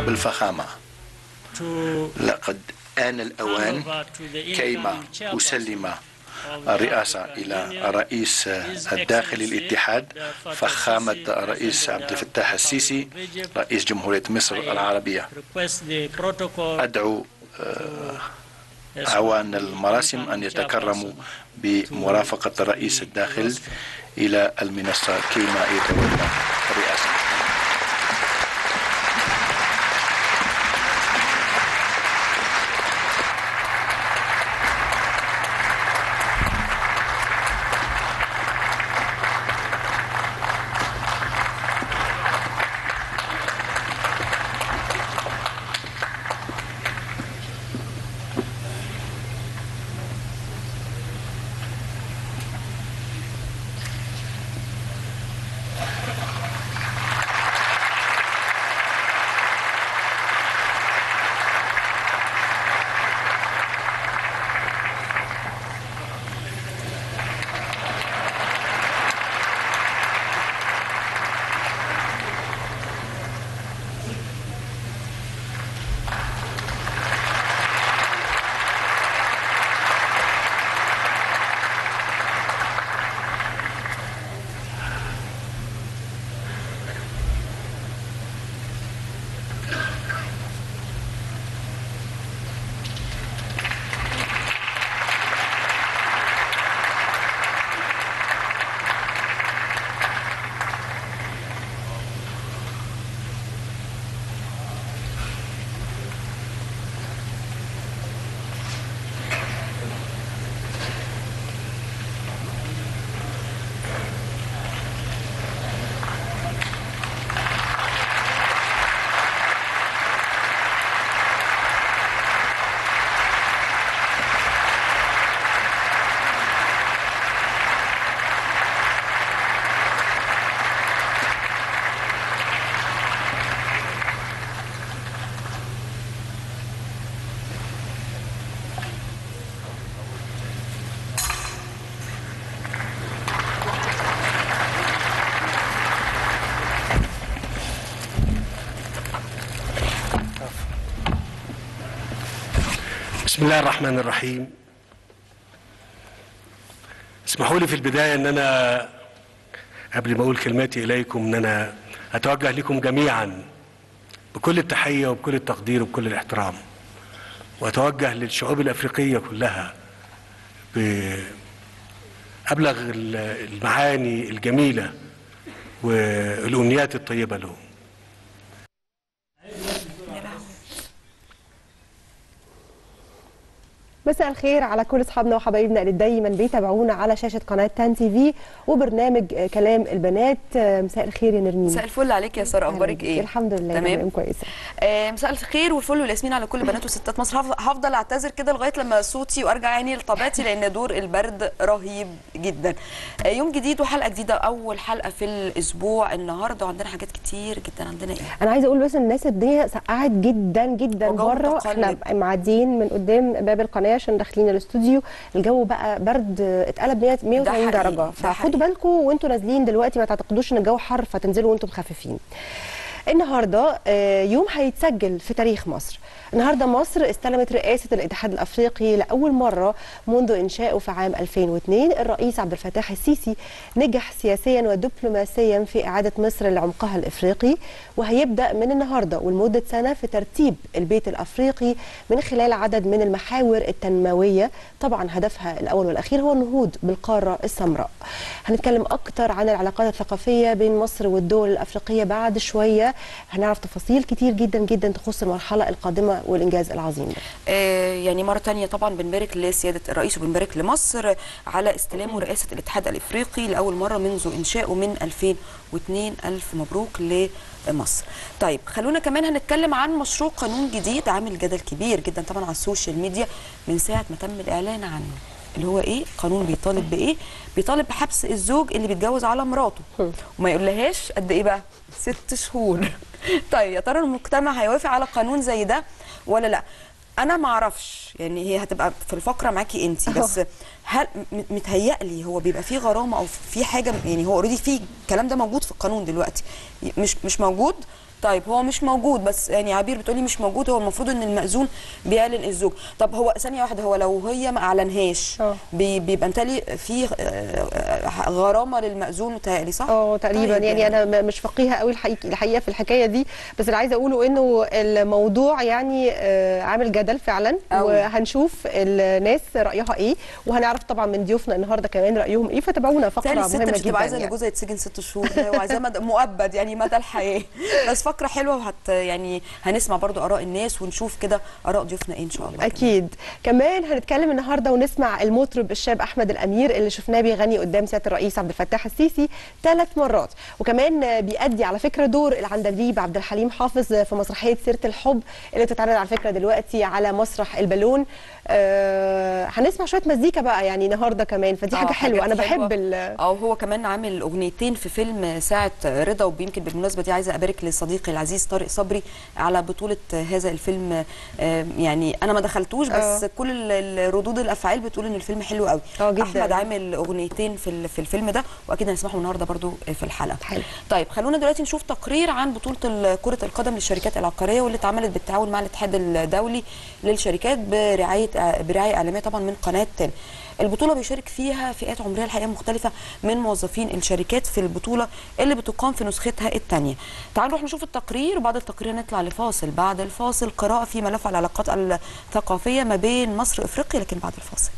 بالفخامة لقد آن الأوان كيما أسلم الرئاسة إلى رئيس الداخل الاتحاد فخامة الرئيس عبد الفتاح السيسي رئيس جمهورية مصر العربية أدعو أعوان المراسم أن يتكرموا بمرافقة رئيس الداخل إلى المنصة كيما يتولى الرئاسة بسم الله الرحمن الرحيم اسمحوا لي في البداية ان انا قبل ما اقول كلماتي اليكم ان انا اتوجه لكم جميعا بكل التحية وبكل التقدير وبكل الاحترام واتوجه للشعوب الافريقية كلها بأبلغ المعاني الجميلة والامنيات الطيبة لهم مساء الخير على كل اصحابنا وحبايبنا اللي دايما بيتابعونا على شاشه قناه تان تي في وبرنامج آه، كلام البنات آه، مساء الخير يا نرمين مساء الفل عليك يا ساره اخبارك ايه الحمد لله تمام تمام كويسه آه مساء الخير والفل والياسمين على كل بنات وستات مصر هف- هفضل اعتذر كده لغايه لما صوتي وارجع عيني لطبيعتي لان دور البرد رهيب جدا آه يوم جديد وحلقه جديده اول حلقه في الاسبوع النهارده وعندنا حاجات كتير جدا عندنا ايه انا عايزه اقول بس الناس الدنيا سقعت جدا جدا وجو بره متقلب. احنا معديين من قدام باب القناه عشان داخلين الاستوديو الجو بقى برد آه، اتقلب 100 180 حقيقي، درجه ده فخدوا حقيقي. بالكم وانتوا نازلين دلوقتي ما تعتقدوش ان الجو حر فتنزلوا وانتم مخففين النهارده آه، يوم هيتسجل في تاريخ مصر النهارده مصر استلمت رئاسه الاتحاد الافريقي لاول مره منذ انشائه في عام 2002 الرئيس عبد الفتاح السيسي نجح سياسيا ودبلوماسيا في اعاده مصر لعمقها الافريقي وهيبدا من النهارده ولمده سنه في ترتيب البيت الافريقي من خلال عدد من المحاور التنمويه طبعا هدفها الاول والاخير هو النهوض بالقاره السمراء هنتكلم اكتر عن العلاقات الثقافيه بين مصر والدول الافريقيه بعد شويه هنعرف تفاصيل كتير جدا جدا تخص المرحله القادمه والانجاز العظيم ده آه، يعني مرة تانية طبعا بنبارك لسيادة الرئيس وبنبارك لمصر على استلامه رئاسة الاتحاد الافريقي لأول مرة منذ إنشائه من 2002 ألف مبروك لمصر. طيب خلونا كمان هنتكلم عن مشروع قانون جديد عامل جدل كبير جدا طبعا على السوشيال ميديا من ساعة ما تم الإعلان عنه. اللي هو ايه قانون بيطالب بايه بيطالب بحبس الزوج اللي بيتجوز على مراته وما يقولهاش قد ايه بقى ست شهور طيب يا ترى المجتمع هيوافق على قانون زي ده ولا لا انا ما اعرفش يعني هي هتبقى في الفقره معاكي انت بس هل م- متهيألي هو بيبقى فيه غرامه او في حاجه يعني هو اوريدي في الكلام ده موجود في القانون دلوقتي مش مش موجود طيب هو مش موجود بس يعني عبير بتقولي مش موجود هو المفروض ان المأذون بيعلن الزوج طب هو ثانيه واحده هو لو هي ما اعلنهاش اه. بي- بيبقى متهيألي في آه، آه، غرامه للمأذون متهيألي صح؟ اه تقريبا طيب يعني انا م- مش فقيهه قوي الحقيقه الحقيقه في الحكايه دي بس اللي عايزه اقوله انه الموضوع يعني آه، عامل جدل فعلا أوي. وهنشوف الناس رايها ايه وهنعرف طبعا من ضيوفنا النهارده كمان رايهم ايه فتابعونا فقره تاني الست مهمه مش جدا تبقى عايزه ان يعني. جوزها يتسجن ست شهور لا، وعايزاه مد- مؤبد يعني مدى الحياه بس فكره حلوه وهت يعني هنسمع برضو اراء الناس ونشوف كده اراء ضيوفنا ايه ان شاء الله اكيد كمان هنتكلم النهارده ونسمع المطرب الشاب احمد الامير اللي شفناه بيغني قدام سياده الرئيس عبد الفتاح السيسي ثلاث مرات وكمان بيأدي على فكره دور العندليب عبد الحليم حافظ في مسرحيه سيره الحب اللي بتتعرض على فكره دلوقتي على مسرح البالون آه هنسمع شويه مزيكا بقى يعني النهارده كمان فدي آه، حاجه حلوه انا حاجات حلوة. بحب ال- اه هو كمان عامل اغنيتين في فيلم ساعه رضا ويمكن بالمناسبه دي عايزه ابارك لصديقي العزيز طارق صبري على بطوله هذا الفيلم آه، يعني انا ما دخلتوش بس آه. كل ال- ال- ردود الافعال بتقول ان الفيلم حلو قوي آه، جداً. احمد عامل اغنيتين في ال- في الفيلم ده واكيد هنسمعهم النهارده برضو في الحلقه حلو. طيب خلونا دلوقتي نشوف تقرير عن بطوله ال- كره القدم للشركات العقاريه واللي اتعملت بالتعاون مع الاتحاد الدولي للشركات برعايه برعايه اعلاميه طبعا من قناه تن. البطوله بيشارك فيها فئات عمريه الحقيقه مختلفه من موظفين الشركات في البطوله اللي بتقام في نسختها الثانيه. تعالوا نروح نشوف التقرير وبعد التقرير نطلع لفاصل بعد الفاصل قراءه في ملف العلاقات الثقافيه ما بين مصر وافريقيا لكن بعد الفاصل.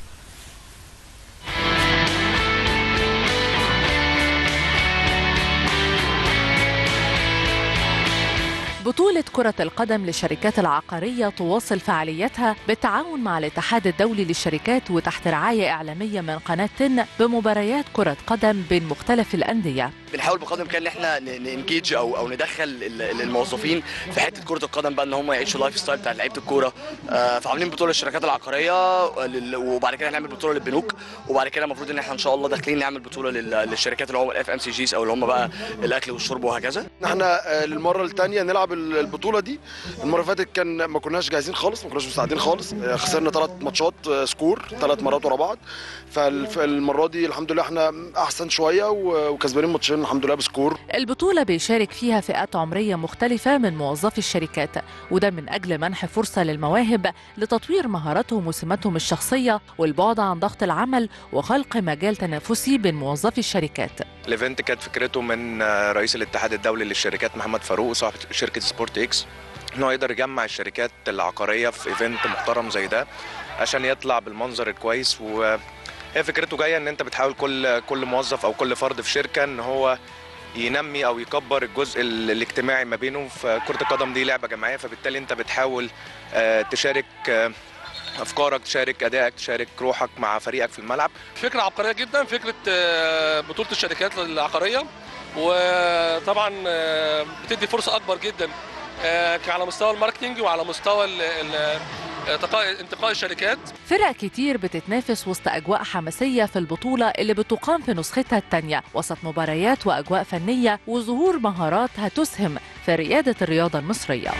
بطولة كرة القدم للشركات العقارية تواصل فعاليتها بالتعاون مع الاتحاد الدولي للشركات وتحت رعاية إعلامية من قناة تن بمباريات كرة قدم بين مختلف الأندية بنحاول بقدر الامكان ان احنا ننجيج او او ندخل ال- ال- الموظفين في حته كره القدم بقى ان هم يعيشوا اللايف ستايل بتاع لعيبه الكوره آه، فعاملين بطوله للشركات العقاريه لل- وبعد كده هنعمل بطوله للبنوك وبعد كده المفروض ان احنا ان شاء الله داخلين نعمل بطوله لل- للشركات اللي هم الاف ام سي جيز او اللي هم بقى الاكل والشرب وهكذا احنا آه، للمره الثانيه نلعب ال- البطوله دي المره اللي فاتت كان ما كناش جاهزين خالص ما كناش مستعدين خالص آه، خسرنا ثلاث ماتشات آه، سكور ثلاث مرات ورا بعض فالمره دي الحمد لله احنا احسن شويه و- وكسبانين ماتشين الحمد لله بسكور البطولة بيشارك فيها فئات عمرية مختلفة من موظفي الشركات وده من أجل منح فرصة للمواهب لتطوير مهاراتهم وسماتهم الشخصية والبعد عن ضغط العمل وخلق مجال تنافسي بين موظفي الشركات الايفنت كانت فكرته من آه، رئيس الاتحاد الدولي للشركات محمد فاروق صاحب شركه سبورت اكس ان هو يقدر يجمع الشركات العقاريه في ايفنت محترم زي ده عشان يطلع بالمنظر الكويس وهي فكرته جايه ان انت بتحاول كل كل موظف او كل فرد في شركه ان هو ينمي او يكبر الجزء ال- الاجتماعي ما بينهم فكره القدم دي لعبه جماعيه فبالتالي انت بتحاول آه، تشارك آه، افكارك تشارك ادائك تشارك روحك مع فريقك في الملعب فكرة عبقرية جدا فكرة آه، بطولة الشركات العقارية وطبعا آه، بتدي فرصة أكبر جدا آه، على مستوى الماركتينج وعلى مستوى ال- ال- انتقاء انتقاء الشركات فرق كتير بتتنافس وسط أجواء حماسية في البطولة اللي بتقام في نسختها التانية وسط مباريات وأجواء فنية وظهور مهارات هتسهم في ريادة الرياضة المصرية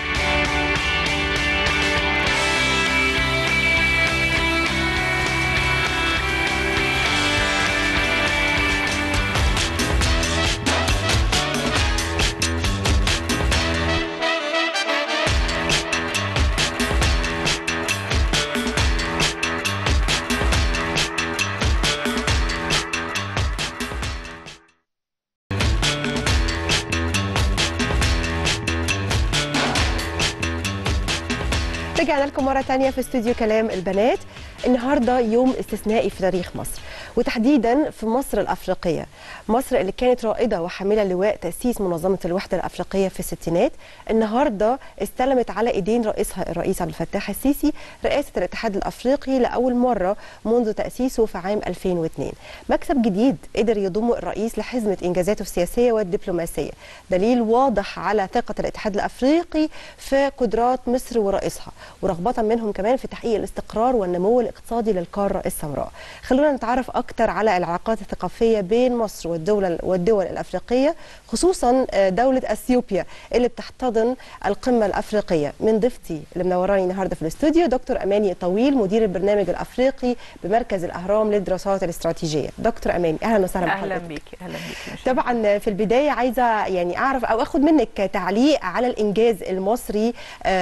رجعنا لكم مرة تانية في استوديو كلام البنات النهاردة يوم استثنائي في تاريخ مصر وتحديدا في مصر الأفريقية مصر اللي كانت رائدة وحاملة لواء تأسيس منظمة الوحدة الأفريقية في الستينات النهاردة استلمت على إيدين رئيسها الرئيس عبد الفتاح السيسي رئاسة الاتحاد الأفريقي لأول مرة منذ تأسيسه في عام 2002 مكسب جديد قدر يضم الرئيس لحزمة إنجازاته السياسية والدبلوماسية دليل واضح على ثقة الاتحاد الأفريقي في قدرات مصر ورئيسها ورغبة منهم كمان في تحقيق الاستقرار والنمو الاقتصادي للقارة السمراء خلونا نتعرف أكثر اكتر على العلاقات الثقافيه بين مصر والدول والدول الافريقيه خصوصا آه، دوله اثيوبيا اللي بتحتضن القمه الافريقيه من ضيفتي اللي منوراني النهارده في الاستوديو دكتور اماني طويل مدير البرنامج الافريقي بمركز الاهرام للدراسات الاستراتيجيه دكتور اماني اهلا وسهلا اهلا بحضرتك بيكي اهلا بيكي طبعا في البدايه عايزه يعني اعرف او اخد منك تعليق على الانجاز المصري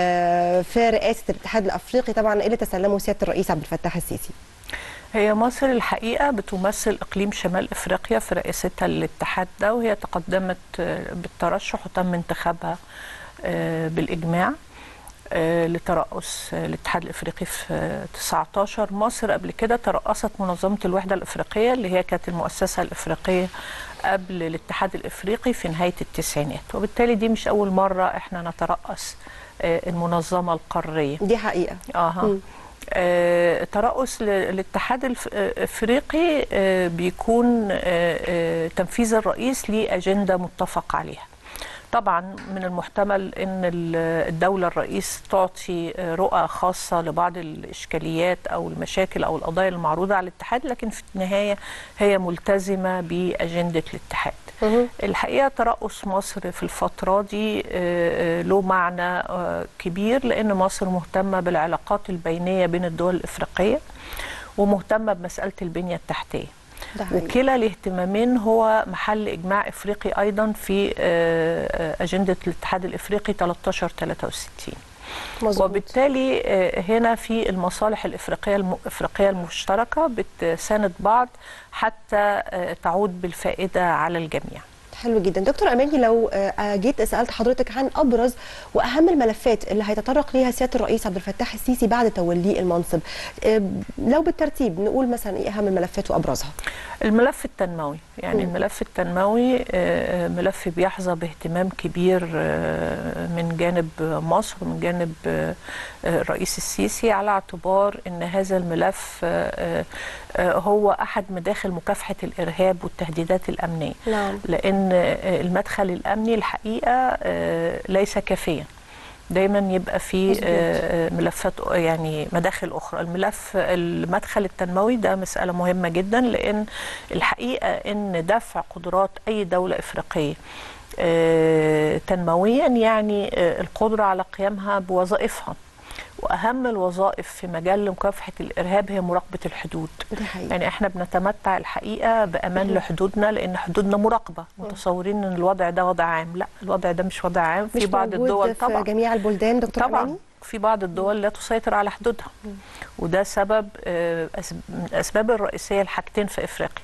آه، في رئاسه الاتحاد الافريقي طبعا اللي تسلمه سياده الرئيس عبد الفتاح السيسي هي مصر الحقيقه بتمثل اقليم شمال افريقيا في رئاستها للاتحاد ده وهي تقدمت آه، بالترشح وتم انتخابها آه، بالاجماع آه، لترأس آه، الاتحاد الافريقي في آه، 19 مصر قبل كده ترأست منظمه الوحده الافريقيه اللي هي كانت المؤسسه الافريقيه قبل الاتحاد الافريقي في نهايه التسعينات وبالتالي دي مش اول مره احنا نترأس آه، المنظمه القاريه دي حقيقه اها مم. آه، ترأس ل- الاتحاد الف- آه، الافريقي آه، بيكون آه، آه، تنفيذ الرئيس لأجندة متفق عليها طبعا من المحتمل ان ال- الدولة الرئيس تعطي آه، رؤى خاصة لبعض الإشكاليات أو المشاكل أو القضايا المعروضة على الاتحاد لكن في النهاية هي ملتزمة بأجندة الاتحاد مهم. الحقيقه ترأس مصر في الفتره دي آه، آه، له معنى آه، كبير لان مصر مهتمه بالعلاقات البينيه بين الدول الافريقيه ومهتمه بمساله البنيه التحتيه ده حقيقي. وكلا الاهتمامين هو محل اجماع افريقي ايضا في آه، آه، اجنده الاتحاد الافريقي 13 63 مظبوط. وبالتالي آه، هنا في المصالح الافريقيه الافريقيه المشتركه بتساند بعض حتى آه، تعود بالفائده على الجميع حلو جدا دكتور اماني لو آه، جيت سالت حضرتك عن ابرز واهم الملفات اللي هيتطرق ليها سياده الرئيس عبد الفتاح السيسي بعد توليه المنصب آه، لو بالترتيب نقول مثلا ايه اهم الملفات وابرزها الملف التنموي يعني مم. الملف التنموي آه، ملف بيحظى باهتمام كبير آه، من جانب مصر ومن جانب آه، آه، الرئيس السيسي على اعتبار ان هذا الملف آه، آه، هو احد مداخل مكافحه الارهاب والتهديدات الامنيه نعم لان آه، المدخل الامني الحقيقه آه، ليس كافيا دايما يبقى في مظبوط. آه، ملفات يعني مداخل اخرى الملف المدخل التنموي ده مساله مهمه جدا لان الحقيقه ان دفع قدرات اي دوله افريقيه آه، تنمويا يعني آه، القدره على قيامها بوظائفها واهم الوظائف في مجال مكافحه الارهاب هي مراقبه الحدود دي حقيقة. يعني احنا بنتمتع الحقيقه بامان لحدودنا لان حدودنا مراقبه متصورين ان الوضع ده وضع عام لا الوضع ده مش وضع عام في مش بعض موجود الدول في طبعا جميع البلدان دكتور طبعا اماني في بعض الدول لا تسيطر على حدودها وده سبب آه، أس- من الاسباب الرئيسيه لحاجتين في افريقيا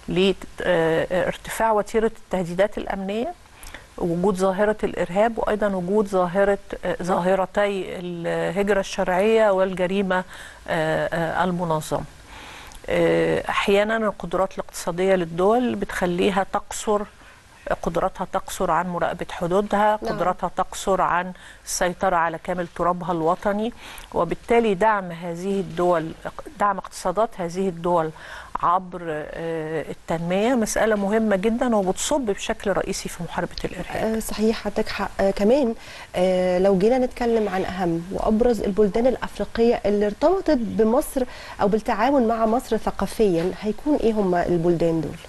لارتفاع وتيره التهديدات الامنيه وجود ظاهرة الإرهاب وأيضا وجود ظاهرة آه، ظاهرتي الهجرة الشرعية والجريمة آه، آه، المنظمة آه، أحيانا القدرات الاقتصادية للدول بتخليها تقصر قدراتها تقصر عن مراقبة حدودها نعم. قدراتها تقصر عن السيطرة على كامل ترابها الوطني وبالتالي دعم هذه الدول دعم اقتصادات هذه الدول عبر آه، التنمية مسألة مهمة جدا وبتصب بشكل رئيسي في محاربة الإرهاب آه، صحيح عندك حق آه، كمان آه، لو جينا نتكلم عن اهم وابرز البلدان الافريقيه اللي ارتبطت بمصر او بالتعاون مع مصر ثقافيا هيكون ايه هم البلدان دول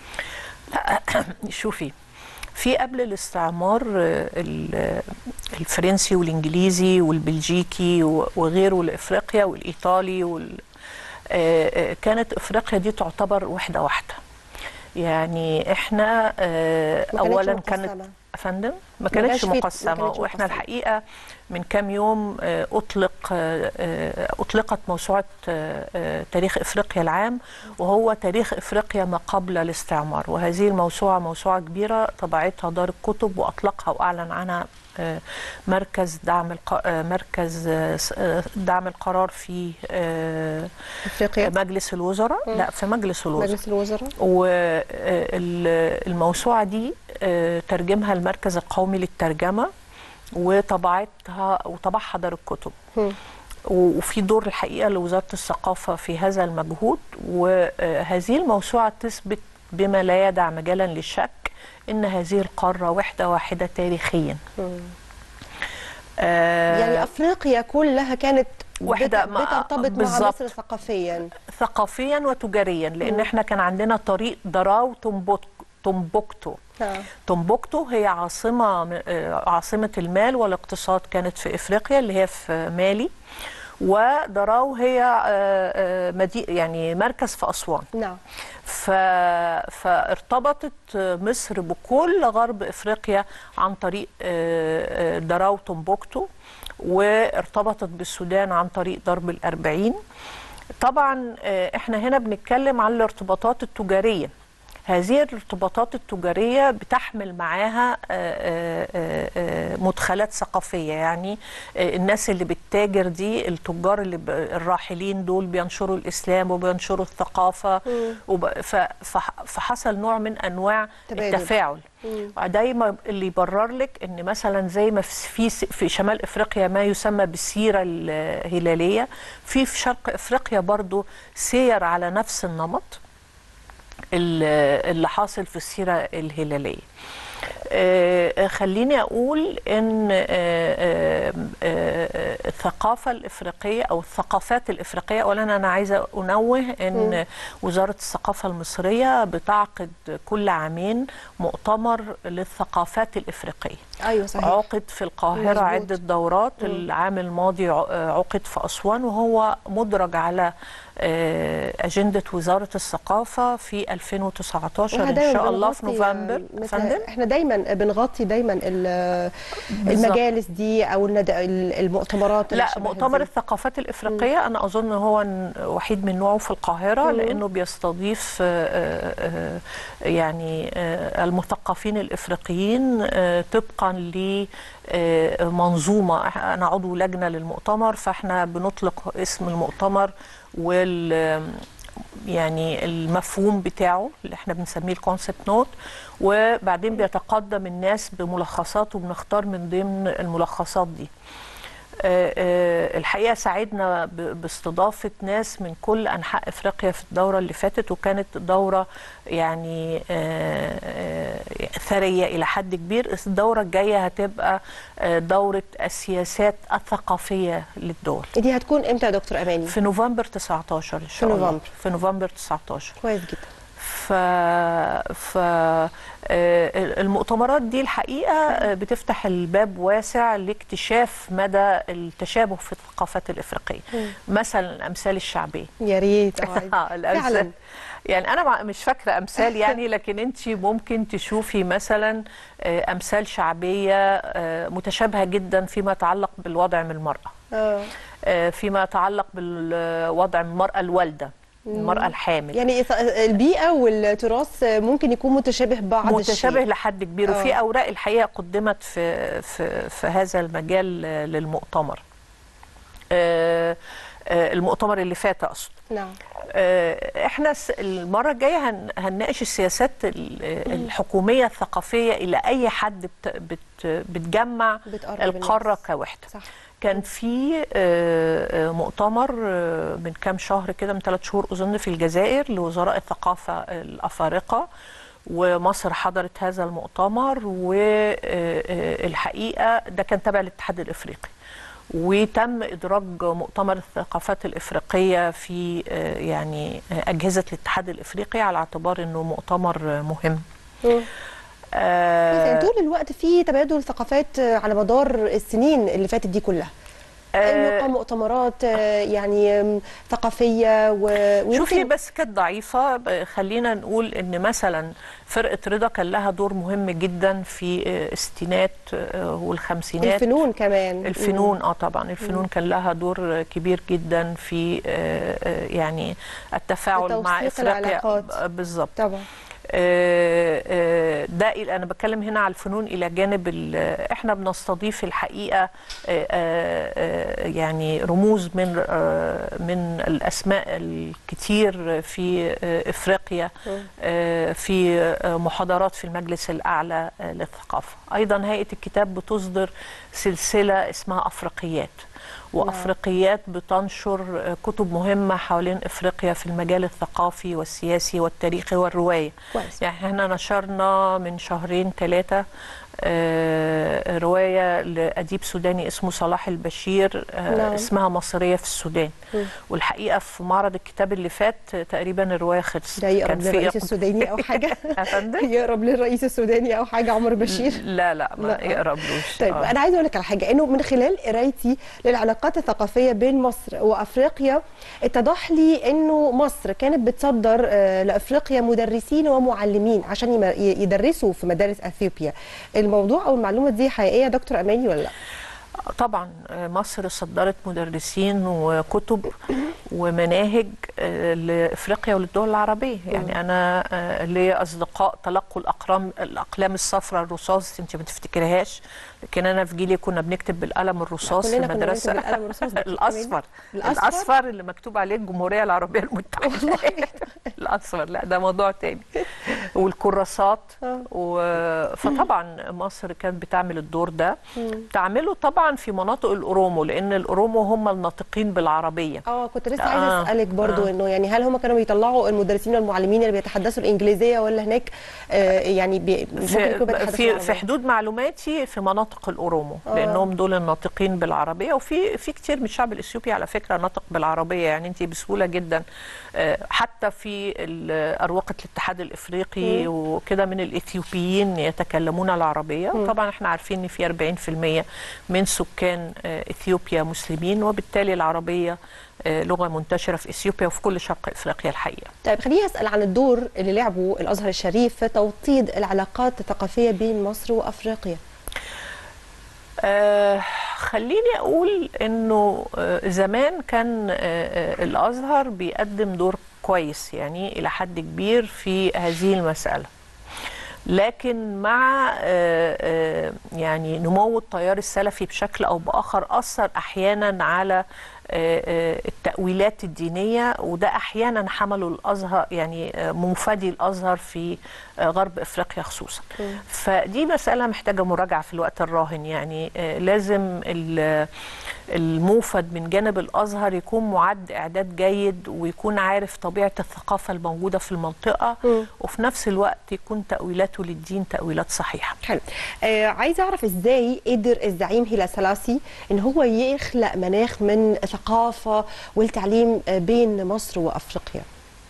شوفي في قبل الاستعمار آه، ال- الفرنسي والانجليزي والبلجيكي و- وغيره لافريقيا والايطالي وال آه، آه، كانت افريقيا دي تعتبر وحده واحده يعني احنا آه، ما كانتش اولا مقسمة. كانت افندم ما كانش كانتش في- ما مقسمه كانتش واحنا مقسمة. الحقيقه من كام يوم آه، اطلق آه، آه، اطلقت موسوعه آه، آه، تاريخ افريقيا العام وهو تاريخ افريقيا ما قبل الاستعمار وهذه الموسوعه موسوعه كبيره طبعتها دار الكتب واطلقها واعلن عنها آه، مركز دعم الق... آه، مركز آه، س- آه، دعم القرار في آه، افريقيا مجلس الوزراء لا في مجلس الوزراء مجلس الوزراء والموسوعة دي آه، ترجمها المركز القومي للترجمة وطبعتها وطبعها دار الكتب مم. وفي دور الحقيقة لوزارة الثقافة في هذا المجهود وهذه الموسوعة تثبت بما لا يدع مجالا للشك ان هذه القارة وحدة واحدة تاريخيا آه، يعني افريقيا كلها كانت وحدة بت- مع- بترتبط مع بالظبط. مصر ثقافيا ثقافيا وتجاريا لان احنا كان عندنا طريق دراو تومبوك- تومبوكتو آه. تومبوكتو هي عاصمة آه، عاصمة المال والاقتصاد كانت في إفريقيا اللي هي في مالي ودراو هي آه، آه، مدي يعني مركز في أسوان نعم ف... فارتبطت مصر بكل غرب افريقيا عن طريق آه، آه، دراو تومبوكتو وارتبطت بالسودان عن طريق درب الأربعين طبعا آه، احنا هنا بنتكلم عن الارتباطات التجارية هذه الارتباطات التجارية بتحمل معاها آه، آه، آه، آه، مدخلات ثقافية يعني آه، الناس اللي بتتاجر دي التجار اللي ب- الراحلين دول بينشروا الإسلام وبينشروا الثقافة وب- ف- فح- فحصل نوع من أنواع تبادل. التفاعل دايما اللي يبرر لك ان مثلا زي ما في في في شمال افريقيا ما يسمى بالسيره الهلاليه في في شرق افريقيا برضو سير على نفس النمط ال- اللي حاصل في السيره الهلاليه آه، خليني اقول ان آه، آه، آه، الثقافه الافريقيه او الثقافات الافريقيه اولا انا عايزه انوه ان وزاره الثقافه المصريه بتعقد كل عامين مؤتمر للثقافات الافريقيه ايوه صحيح عقد في القاهرة مظبوط. عدة دورات العام الماضي ع- عقد في أسوان وهو مدرج على آه، أجندة وزارة الثقافة في 2019 وإحنا إن دايماً شاء الله في بنغطي، نوفمبر آه، مثل- فندم احنا دايما بنغطي دايما ال- بالظبط. المجالس دي او الند- المؤتمرات اللي لا شبه مؤتمر دي. الثقافات الإفريقية أنا أظن هو ن- وحيد من نوعه في القاهرة لأنه بيستضيف آه، آه، آه، يعني آه، المثقفين الإفريقيين آه، طبقا لمنظومة أنا عضو لجنة للمؤتمر فإحنا بنطلق اسم المؤتمر وال يعني المفهوم بتاعه اللي احنا بنسميه الكونسبت نوت وبعدين بيتقدم الناس بملخصات وبنختار من ضمن الملخصات دي آه، آه، الحقيقه ساعدنا ب- باستضافه ناس من كل انحاء افريقيا في الدوره اللي فاتت وكانت دوره يعني آه، آه، ثريه الى حد كبير الدوره الجايه هتبقى آه، دوره السياسات الثقافيه للدول دي هتكون امتى يا دكتور اماني في نوفمبر 19 ان شاء الله نوفمبر. في نوفمبر 19 كويس جدا ف ف آه، المؤتمرات دي الحقيقه آه، بتفتح الباب واسع لاكتشاف مدى التشابه في الثقافات الافريقيه مثلا الامثال الشعبيه يا ريت آه، فعلا الامثال يعني انا مع- مش فاكره امثال يعني لكن انت ممكن تشوفي مثلا آه، امثال شعبيه آه، متشابهه جدا فيما يتعلق بالوضع من المراه آه. آه، فيما يتعلق بالوضع من المراه الوالده المراه الحامل يعني إذا- البيئه والتراث ممكن يكون متشابه بعض متشابه الشيء. لحد كبير وفي آه. اوراق الحقيقه قدمت في في في هذا المجال آه، للمؤتمر آه، آه، المؤتمر اللي فات اقصد نعم آه، احنا س- المره الجايه هن- هنناقش السياسات ال- الحكوميه الثقافيه الى اي حد بت بت بتجمع بتقرب القاره الناس. كوحده صح كان في آه، آه، مؤتمر آه، من كام شهر كده من ثلاث شهور اظن في الجزائر لوزراء الثقافه الافارقه ومصر حضرت هذا المؤتمر والحقيقه ده كان تبع الاتحاد الافريقي وتم ادراج مؤتمر الثقافات الافريقيه في آه، يعني آه، اجهزه الاتحاد الافريقي على اعتبار انه مؤتمر آه، مهم مم. آه، يعني طول الوقت في تبادل ثقافات على مدار السنين اللي فاتت دي كلها آه، يقام مؤتمرات آه، يعني آم، ثقافيه و... شوفي ويمكن- بس كانت ضعيفة ب- خلينا نقول ان مثلا فرقة رضا كان لها دور مهم جدا في آه، الستينات آه، والخمسينات الفنون كمان الفنون اه طبعا الفنون كان لها دور كبير جدا في آه، آه، يعني التفاعل مع توثيق افريقيا العلاقات. ب- بالظبط طبعا آه، آه، ده إلى- انا بتكلم هنا على الفنون الى جانب ال- احنا بنستضيف الحقيقه آه، آه، آه، يعني رموز من آه، من الاسماء الكتير في آه، افريقيا آه، في آه، محاضرات في المجلس الاعلى آه، للثقافه ايضا هيئه الكتاب بتصدر سلسله اسمها افريقيات وافريقيات بتنشر آه، كتب مهمه حوالين افريقيا في المجال الثقافي والسياسي والتاريخي والروايه كويس. يعني احنا نشرنا من شهرين ثلاثه آه، روايه لاديب سوداني اسمه صلاح البشير آه، نعم. اسمها مصريه في السودان مم. والحقيقه في معرض الكتاب اللي فات آه، تقريبا الروايه خلصت ده يقرب كان في للرئيس إقبال. السوداني او حاجه يا فندم يقرب للرئيس السوداني او حاجه عمر بشير لا لا ما لا. يقربلوش طيب آه. انا عايزه اقول لك على حاجه انه من خلال قرايتي للعلاقات الثقافيه بين مصر وافريقيا اتضح لي انه مصر كانت بتصدر آه، لافريقيا مدرسين ومعلمين عشان يم- ي- يدرسوا في مدارس اثيوبيا الموضوع او المعلومه دي حقيقيه يا دكتور اماني ولا لا طبعا آه، مصر صدرت مدرسين وكتب ومناهج آه، لافريقيا وللدول العربيه يعني انا آه، ليا اصدقاء تلقوا الاقلام الاقلام الصفراء الرصاص انت ما تفتكرهاش لكن انا في جيلي كنا بنكتب بالقلم الرصاص في كلنا كنا المدرسه بنكتب بالقلم الرصاص ده. الاصفر الأصفر؟ الاصفر اللي مكتوب عليه الجمهوريه العربيه المتحده الاصفر لا ده موضوع تاني والكراسات و... فطبعا مصر كانت بتعمل الدور ده تعمله طبعا في مناطق الاورومو لان الاورومو هم الناطقين بالعربيه اه كنت لسه عايزه آه، اسالك برضو آه. انه يعني هل هم كانوا بيطلعوا المدرسين والمعلمين اللي بيتحدثوا الانجليزيه ولا هناك آه يعني بي ممكن يكونوا في بيتحدثوا في, العربية؟ في حدود معلوماتي في مناطق الاورومو آه. لانهم دول الناطقين بالعربيه وفي في كتير من الشعب الاثيوبي على فكره ناطق بالعربيه يعني انت بسهوله جدا آه، حتى في ال- اروقه الاتحاد الافريقي وكده من الاثيوبيين يتكلمون العربيه وطبعا احنا عارفين ان في 40% من سكان آه، اثيوبيا مسلمين وبالتالي العربيه آه، لغه منتشره في اثيوبيا وفي كل شرق افريقيا الحقيقه طيب خليني اسال عن الدور اللي لعبه الازهر الشريف في توطيد العلاقات الثقافيه بين مصر وافريقيا آه خليني اقول انه آه زمان كان آه آه الازهر بيقدم دور كويس يعني الى حد كبير في هذه المساله لكن مع آه، آه، يعني نمو التيار السلفي بشكل او باخر اثر احيانا على آه، آه، التاويلات الدينيه وده احيانا حمله الازهر يعني آه، منفدي الازهر في آه، غرب افريقيا خصوصا فدي مساله محتاجه مراجعه في الوقت الراهن يعني آه، لازم ال- الموفد من جانب الازهر يكون معد اعداد جيد ويكون عارف طبيعه الثقافه الموجوده في المنطقه وفي نفس الوقت يكون تاويلاته للدين تاويلات صحيحه حلو آه عايزه اعرف ازاي قدر الزعيم هيلا سلاسي ان هو يخلق مناخ من الثقافه والتعليم آه، بين مصر وافريقيا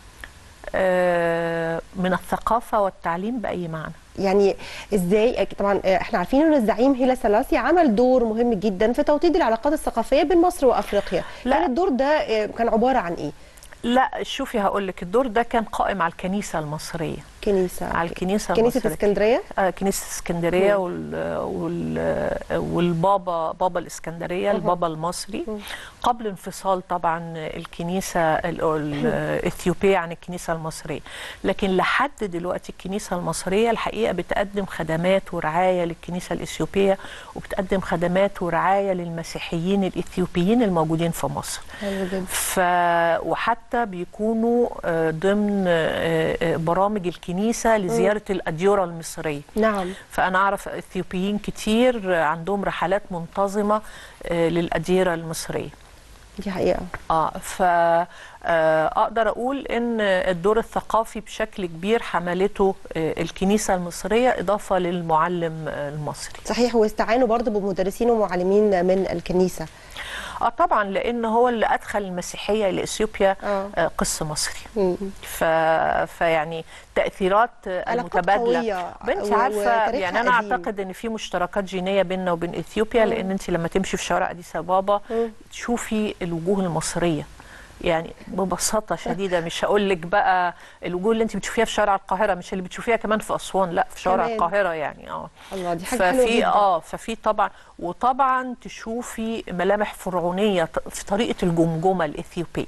آه، من الثقافه والتعليم باي معنى يعني ازاي طبعا آه، احنا عارفين ان الزعيم هيلا سلاسي عمل دور مهم جدا في توطيد العلاقات الثقافيه بين مصر وافريقيا لا. كان الدور ده آه، كان عباره عن ايه لا شوفي هقول لك الدور ده كان قائم على الكنيسه المصريه كنيسه على الكنيسه كنيسه المصرية. اسكندريه آه كنيسه اسكندريه وال وال والبابا بابا الاسكندريه البابا المصري قبل انفصال طبعا الكنيسه ال- ال- الاثيوبيه عن الكنيسه المصريه لكن لحد دلوقتي الكنيسه المصريه الحقيقه بتقدم خدمات ورعايه للكنيسه الاثيوبيه وبتقدم خدمات ورعايه للمسيحيين الاثيوبيين الموجودين في مصر حلو جدا ف وحتى بيكونوا آه، ضمن آه، آه، برامج الكنيسه لزياره الاديره المصريه نعم فانا اعرف اثيوبيين كتير آه، عندهم رحلات منتظمه آه، للاديره المصريه دي حقيقه اه ف آه، اقدر اقول ان الدور الثقافي بشكل كبير حملته آه، الكنيسه المصريه اضافه للمعلم آه، المصري صحيح واستعانوا برضه بمدرسين ومعلمين من الكنيسه اه طبعا لان هو اللي ادخل المسيحيه لاثيوبيا آه. آه، قس مصري مم. ف... فيعني تاثيرات علاقات المتبادله قوية بنت و- عارفه وتاريخها يعني انا قديم. اعتقد ان في مشتركات جينيه بيننا وبين اثيوبيا لان انت لما تمشي في شوارع اديس ابابا تشوفي الوجوه المصريه يعني ببساطه شديده مش هقول لك بقى الوجوه اللي انت بتشوفيها في شوارع القاهره مش اللي بتشوفيها كمان في اسوان لا في شوارع كمان. القاهره يعني اه الله دي حاجه حلوه ففي جدا اه ففي طبعا وطبعا تشوفي ملامح فرعونيه ط- في طريقه الجمجمه الاثيوبيه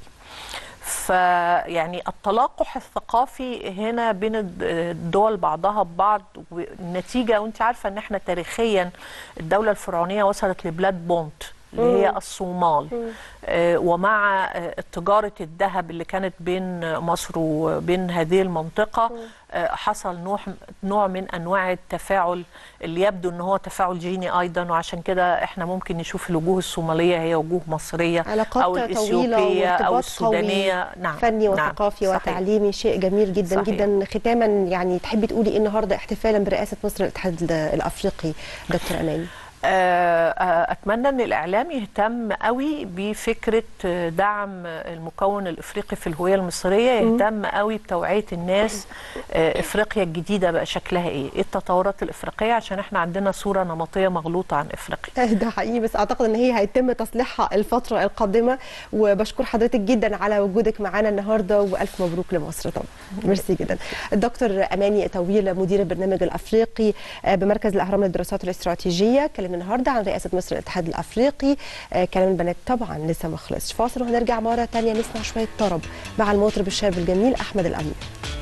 فيعني التلاقح الثقافي هنا بين الد- الدول بعضها ببعض والنتيجه وانت عارفه ان احنا تاريخيا الدوله الفرعونيه وصلت لبلاد بونت اللي هي الصومال آه، ومع آه، تجارة الذهب اللي كانت بين مصر وبين هذه المنطقة آه، حصل نوع نوع من انواع التفاعل اللي يبدو ان هو تفاعل جيني ايضا وعشان كده احنا ممكن نشوف الوجوه الصوماليه هي وجوه مصريه علاقات او طويلة الاثيوبيه او وارتباط السودانيه قوي نعم فني نعم، وثقافي صحيح. وتعليمي شيء جميل جدا صحيح. جدا ختاما يعني تحبي تقولي ايه النهارده احتفالا برئاسه مصر الاتحاد الافريقي دكتور اماني آه، آه، اتمنى ان الاعلام يهتم قوي بفكره آه، دعم المكون الافريقي في الهويه المصريه يهتم قوي بتوعيه الناس آه، افريقيا الجديده بقى شكلها ايه ايه التطورات الافريقيه عشان احنا عندنا صوره نمطيه مغلوطه عن افريقيا ده حقيقي بس اعتقد ان هي هيتم تصليحها الفتره القادمه وبشكر حضرتك جدا على وجودك معانا النهارده والف مبروك لمصر طبعا ميرسي جدا الدكتور اماني طويل مدير البرنامج الافريقي آه، بمركز الاهرام للدراسات الاستراتيجيه كلمنا النهارده عن رئاسه مصر الاتحاد الافريقي آه، كلام البنات طبعا لسه ما خلصش فاصل وهنرجع مره ثانيه نسمع شويه طرب مع المطرب الشاب الجميل احمد الامير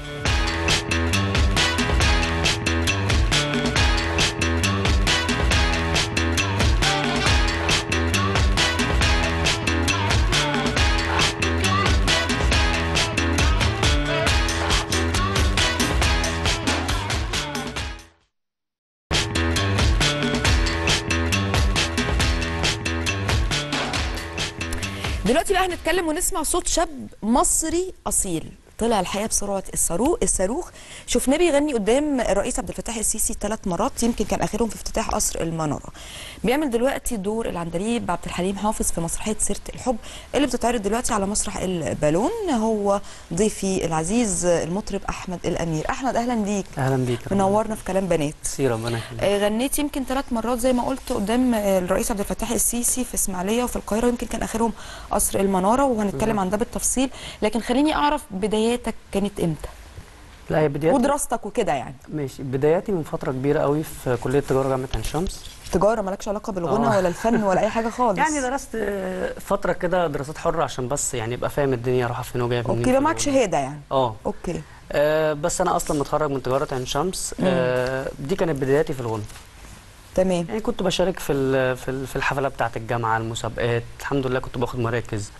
دلوقتي بقى هنتكلم ونسمع صوت شاب مصري اصيل طلع الحقيقه بسرعه الصاروخ الصاروخ شفناه بيغني قدام الرئيس عبد الفتاح السيسي ثلاث مرات يمكن كان اخرهم في افتتاح قصر المناره بيعمل دلوقتي دور العندليب عبد الحليم حافظ في مسرحيه سيره الحب اللي بتتعرض دلوقتي على مسرح البالون هو ضيفي العزيز المطرب احمد الامير احمد اهلا بيك اهلا بيك منورنا في كلام بنات سيرة ربنا يخليك آه، غنيت يمكن ثلاث مرات زي ما قلت قدام آه، الرئيس عبد الفتاح السيسي في اسماعيليه وفي القاهره يمكن كان اخرهم قصر المناره وهنتكلم عن ده بالتفصيل لكن خليني اعرف بداياتك كانت امتى لا هي بداياتي ودراستك وكده يعني ماشي بداياتي من فترة كبيرة قوي في كلية تجارة جامعة عين شمس تجاره مالكش علاقه بالغنى آه. ولا الفن ولا اي حاجه خالص يعني درست آه، فترة كده دراسات حرة عشان بس يعني ابقى فاهم الدنيا رايحة فين وجاية منين اوكي في يبقى معاك الغنى. شهاده يعني اه اوكي آه، بس انا اصلا متخرج من تجارة عين شمس آه، دي كانت بداياتي في الغنى تمام يعني كنت بشارك في ال- في ال- في الحفلات بتاعة الجامعة المسابقات الحمد لله كنت باخد مراكز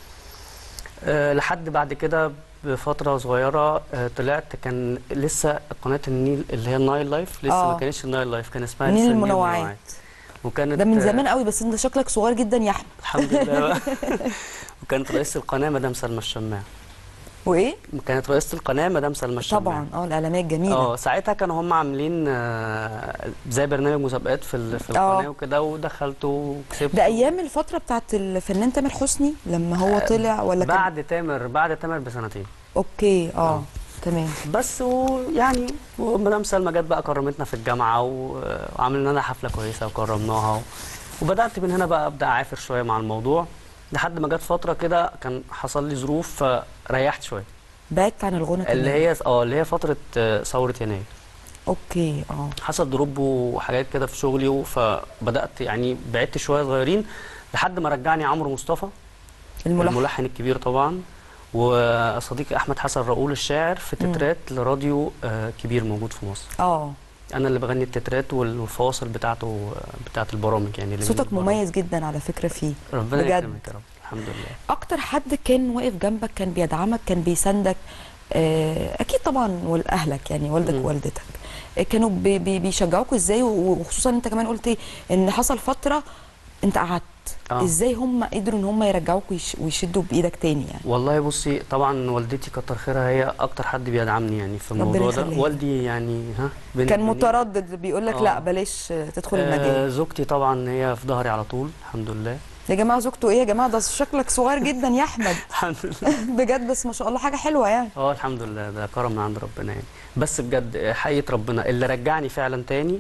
آه، لحد بعد كده بفترة صغيرة آه، طلعت كان لسه قناة النيل اللي هي النايل لايف لسه آه. ما كانتش النايل لايف كان اسمها نيل لسه المنوعات. وكانت ده من آه، زمان قوي بس انت شكلك صغير جدا يا احمد الحمد لله بقى. وكانت رئيسة القناة مدام سلمى الشماع وايه كانت رئيسة القناة مدام سلمى الشماع طبعا اه الاعلاميه الجميله اه ساعتها كانوا هم عاملين آه، زي برنامج مسابقات في ال- في آه. القناة وكده ودخلته وكسبت ده ايام الفتره بتاعت الفنان تامر حسني لما هو طلع ولا كان بعد تامر بعد تامر بسنتين اوكي اه تمام بس ويعني ومدام سلمى جت بقى كرمتنا في الجامعه و- وعملنا لنا حفله كويسه وكرمناها و... وبدات من هنا بقى ابدا اعافر شويه مع الموضوع لحد ما جت فتره كده كان حصل لي ظروف فريحت شويه بعدت عن الغنى اللي تماماً. هي اه اللي هي فتره آه، ثوره يناير اوكي اه حصل دروب وحاجات كده في شغلي فبدات يعني بعدت شويه صغيرين لحد ما رجعني عمرو مصطفى الملحن الملحن الكبير طبعا وصديقي احمد حسن رؤول الشاعر في تترات لراديو آه، كبير موجود في مصر اه انا اللي بغني التترات وال- والفواصل بتاعته بتاعت البرامج يعني اللي من صوتك البرامج. مميز جدا على فكره فيه ربنا بجد. يكرمك يا رب الحمد لله اكتر حد كان واقف جنبك كان بيدعمك كان بيساندك آه، اكيد طبعا والاهلك يعني والدك مم. ووالدتك آه، كانوا بي بي بيشجعوكوا ازاي و- وخصوصا انت كمان قلت إيه؟ ان حصل فتره انت قعدت آه. ازاي هم قدروا ان هم يرجعوك ويش ويشدوا بايدك تاني يعني والله بصي طبعا والدتي كتر خيرها هي اكتر حد بيدعمني يعني في ربنا الموضوع ده يخليها. والدي يعني ها بين كان البنين. متردد بيقول لك آه. لا بلاش آه، تدخل آه المجال زوجتي طبعا هي في ظهري على طول الحمد لله يا جماعه زوجته ايه يا جماعه ده شكلك صغير جدا يا احمد الحمد لله بجد بس ما شاء الله حاجه حلوه يعني اه الحمد لله ده كرم من عند ربنا يعني بس بجد حقيقة ربنا اللي رجعني فعلا تاني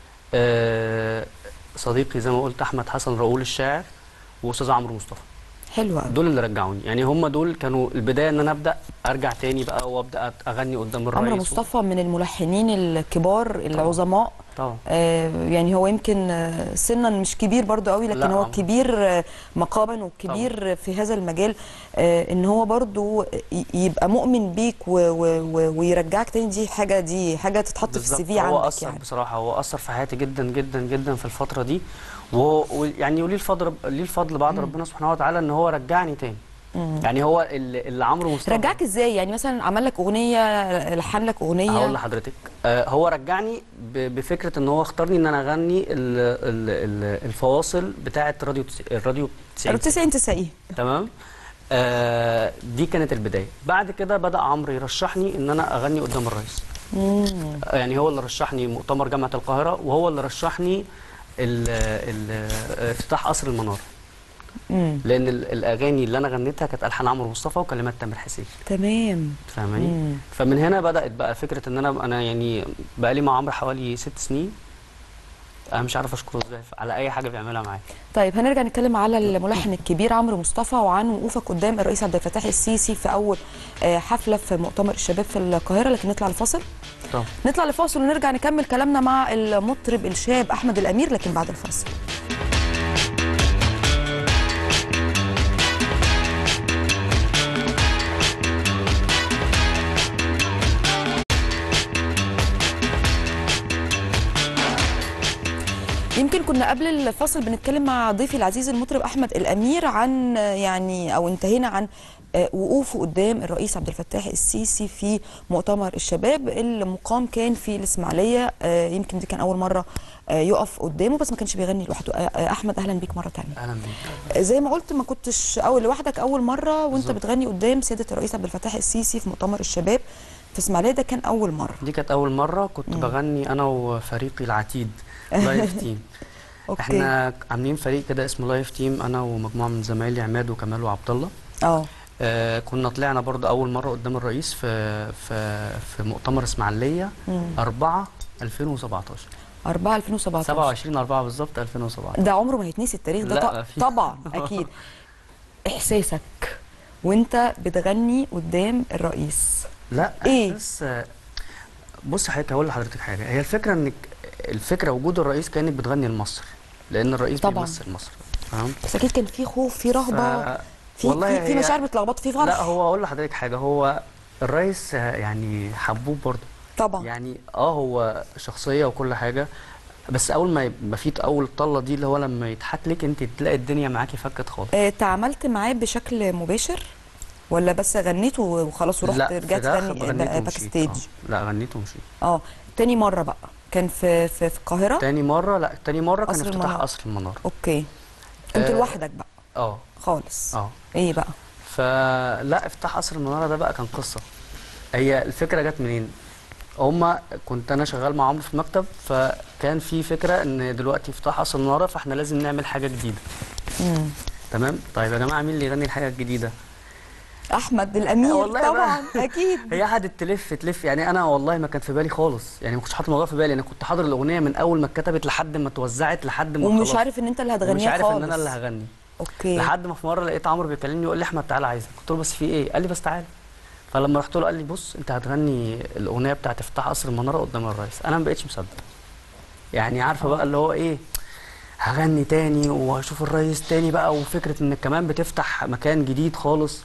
آه صديقي زي ما قلت احمد حسن رؤول الشاعر واستاذ عمرو مصطفى حلوه قوي دول اللي رجعوني يعني هم دول كانوا البدايه ان انا ابدا ارجع تاني بقى وابدا أت- اغني قدام الرئيس عمرو مصطفى من الملحنين الكبار العظماء طبعا آه يعني هو يمكن آه، سنا مش كبير برضو قوي لكن لا، هو عمرو. كبير آه، مقاما وكبير في هذا المجال آه ان هو برضو ي- يبقى مؤمن بيك و و و ويرجعك تاني دي حاجه دي حاجه تتحط في بالظبط. السي في هو عندك اثر يعني بصراحه هو اثر في حياتي جدا جدا جدا في الفتره دي وهو ويعني وليه الفضل ليه الفضل بعد ربنا سبحانه وتعالى ان هو رجعني تاني مم. يعني هو اللي, اللي عمرو مصطفى رجعك ازاي يعني مثلا عمل لك اغنيه لحن لك اغنيه هقول لحضرتك آه هو رجعني ب- بفكره ان هو اختارني ان انا اغني ال ال ال الفواصل بتاعه راديو تس- الراديو 90 90 90 تمام آه دي كانت البدايه بعد كده بدا عمرو يرشحني ان انا اغني قدام الرئيس مم. آه، يعني هو اللي رشحني مؤتمر جامعه القاهره وهو اللي رشحني ال- ال- افتتاح قصر المناره مم. لان ال- الاغاني اللي انا غنيتها كانت الحان عمرو مصطفى وكلمات تامر حسين تمام فاهماني مم. فمن هنا بدات بقى فكره ان انا انا يعني بقى لي مع عمرو حوالي ست سنين انا مش عارف اشكره ازاي على اي حاجه بيعملها معايا طيب هنرجع نتكلم على الملحن الكبير عمرو مصطفى وعن وقوفك قدام الرئيس عبد الفتاح السيسي في اول آه، حفله في مؤتمر الشباب في القاهره لكن نطلع لفاصل طبعا نطلع لفاصل ونرجع نكمل كلامنا مع المطرب الشاب احمد الامير لكن بعد الفاصل يمكن كنا قبل الفصل بنتكلم مع ضيفي العزيز المطرب احمد الامير عن آه، يعني او انتهينا عن آه، وقوفه قدام الرئيس عبد الفتاح السيسي في مؤتمر الشباب اللي مقام كان في الاسماعيليه آه، يمكن دي كان اول مره آه، يقف قدامه بس ما كانش بيغني لوحده آه، آه، احمد اهلا بيك مره ثانيه اهلا بيك زي ما قلت ما كنتش اول لوحدك اول مره وانت بتغني قدام سياده الرئيس عبد الفتاح السيسي في مؤتمر الشباب في اسماعيليه ده كان اول مره دي كانت اول مره كنت بغني انا وفريقي العتيد لايف تيم اوكي احنا عاملين فريق كده اسمه لايف تيم انا ومجموعه من زمايلي عماد وكمال وعبد الله اه آه كنا طلعنا برضو اول مره قدام الرئيس في في في مؤتمر اسماعيليه مم. 4 2017 4 2017 27 4 بالظبط 2017 ده عمره ما هيتنسي التاريخ ده لا، ط- في- طبعا اكيد احساسك وانت بتغني قدام الرئيس لا إيه؟ احساس آه، بص حضرتك هقول لحضرتك حاجه هي الفكره انك الفكره وجود الرئيس كانك بتغني لمصر لان الرئيس طبعاً. بيمثل مصر فاهم بس اكيد كان في خوف في رهبه ف- في والله في, في هي- مشاعر بتلخبط في فرح لا هو اقول لحضرتك حاجه هو الرئيس آه، يعني حبوب برضه طبعا يعني اه هو شخصيه وكل حاجه بس اول ما يبقى في اول طله دي اللي هو لما يضحك لك انت تلاقي الدنيا معاكي فكت خالص آه، تعاملت معاه بشكل مباشر ولا بس غنيت وخلاص ورحت لا رجعت في ده تغني غنيت باك ومشيت. ستيج آه. لا غنيت ومشيت اه تاني مره بقى كان في في, في القاهره تاني مره لا تاني مره كان قصر افتتاح المنارة. قصر المناره اوكي كنت آه، لوحدك بقى اه خالص اه ايه بقى فلا افتتاح قصر المناره ده بقى كان قصه هي الفكره جت منين هما كنت انا شغال مع عمرو في المكتب فكان في فكره ان دلوقتي افتتاح قصر المناره فاحنا لازم نعمل حاجه جديده مم. تمام طيب يا جماعه مين اللي يغني الحاجه الجديده احمد الامير والله طبعا بقى. اكيد هي قعدت تلف تلف يعني انا والله ما كان في بالي خالص يعني ما كنتش حاطط الموضوع في بالي انا كنت حاضر الاغنيه من اول ما اتكتبت لحد ما اتوزعت لحد ما ومش خلاص. عارف ان انت اللي ومش هتغنيها عارف خالص ان انا اللي هغني اوكي لحد ما في مره لقيت عمرو بيكلمني يقول لي احمد تعالى عايزك قلت له بس في ايه قال لي بس تعالى فلما رحت له قال لي بص انت هتغني الاغنيه بتاعت افتح قصر المناره قدام الرئيس انا ما بقتش مصدق يعني عارفه بقى اللي هو ايه هغني تاني وهشوف الرئيس تاني بقى وفكره انك كمان بتفتح مكان جديد خالص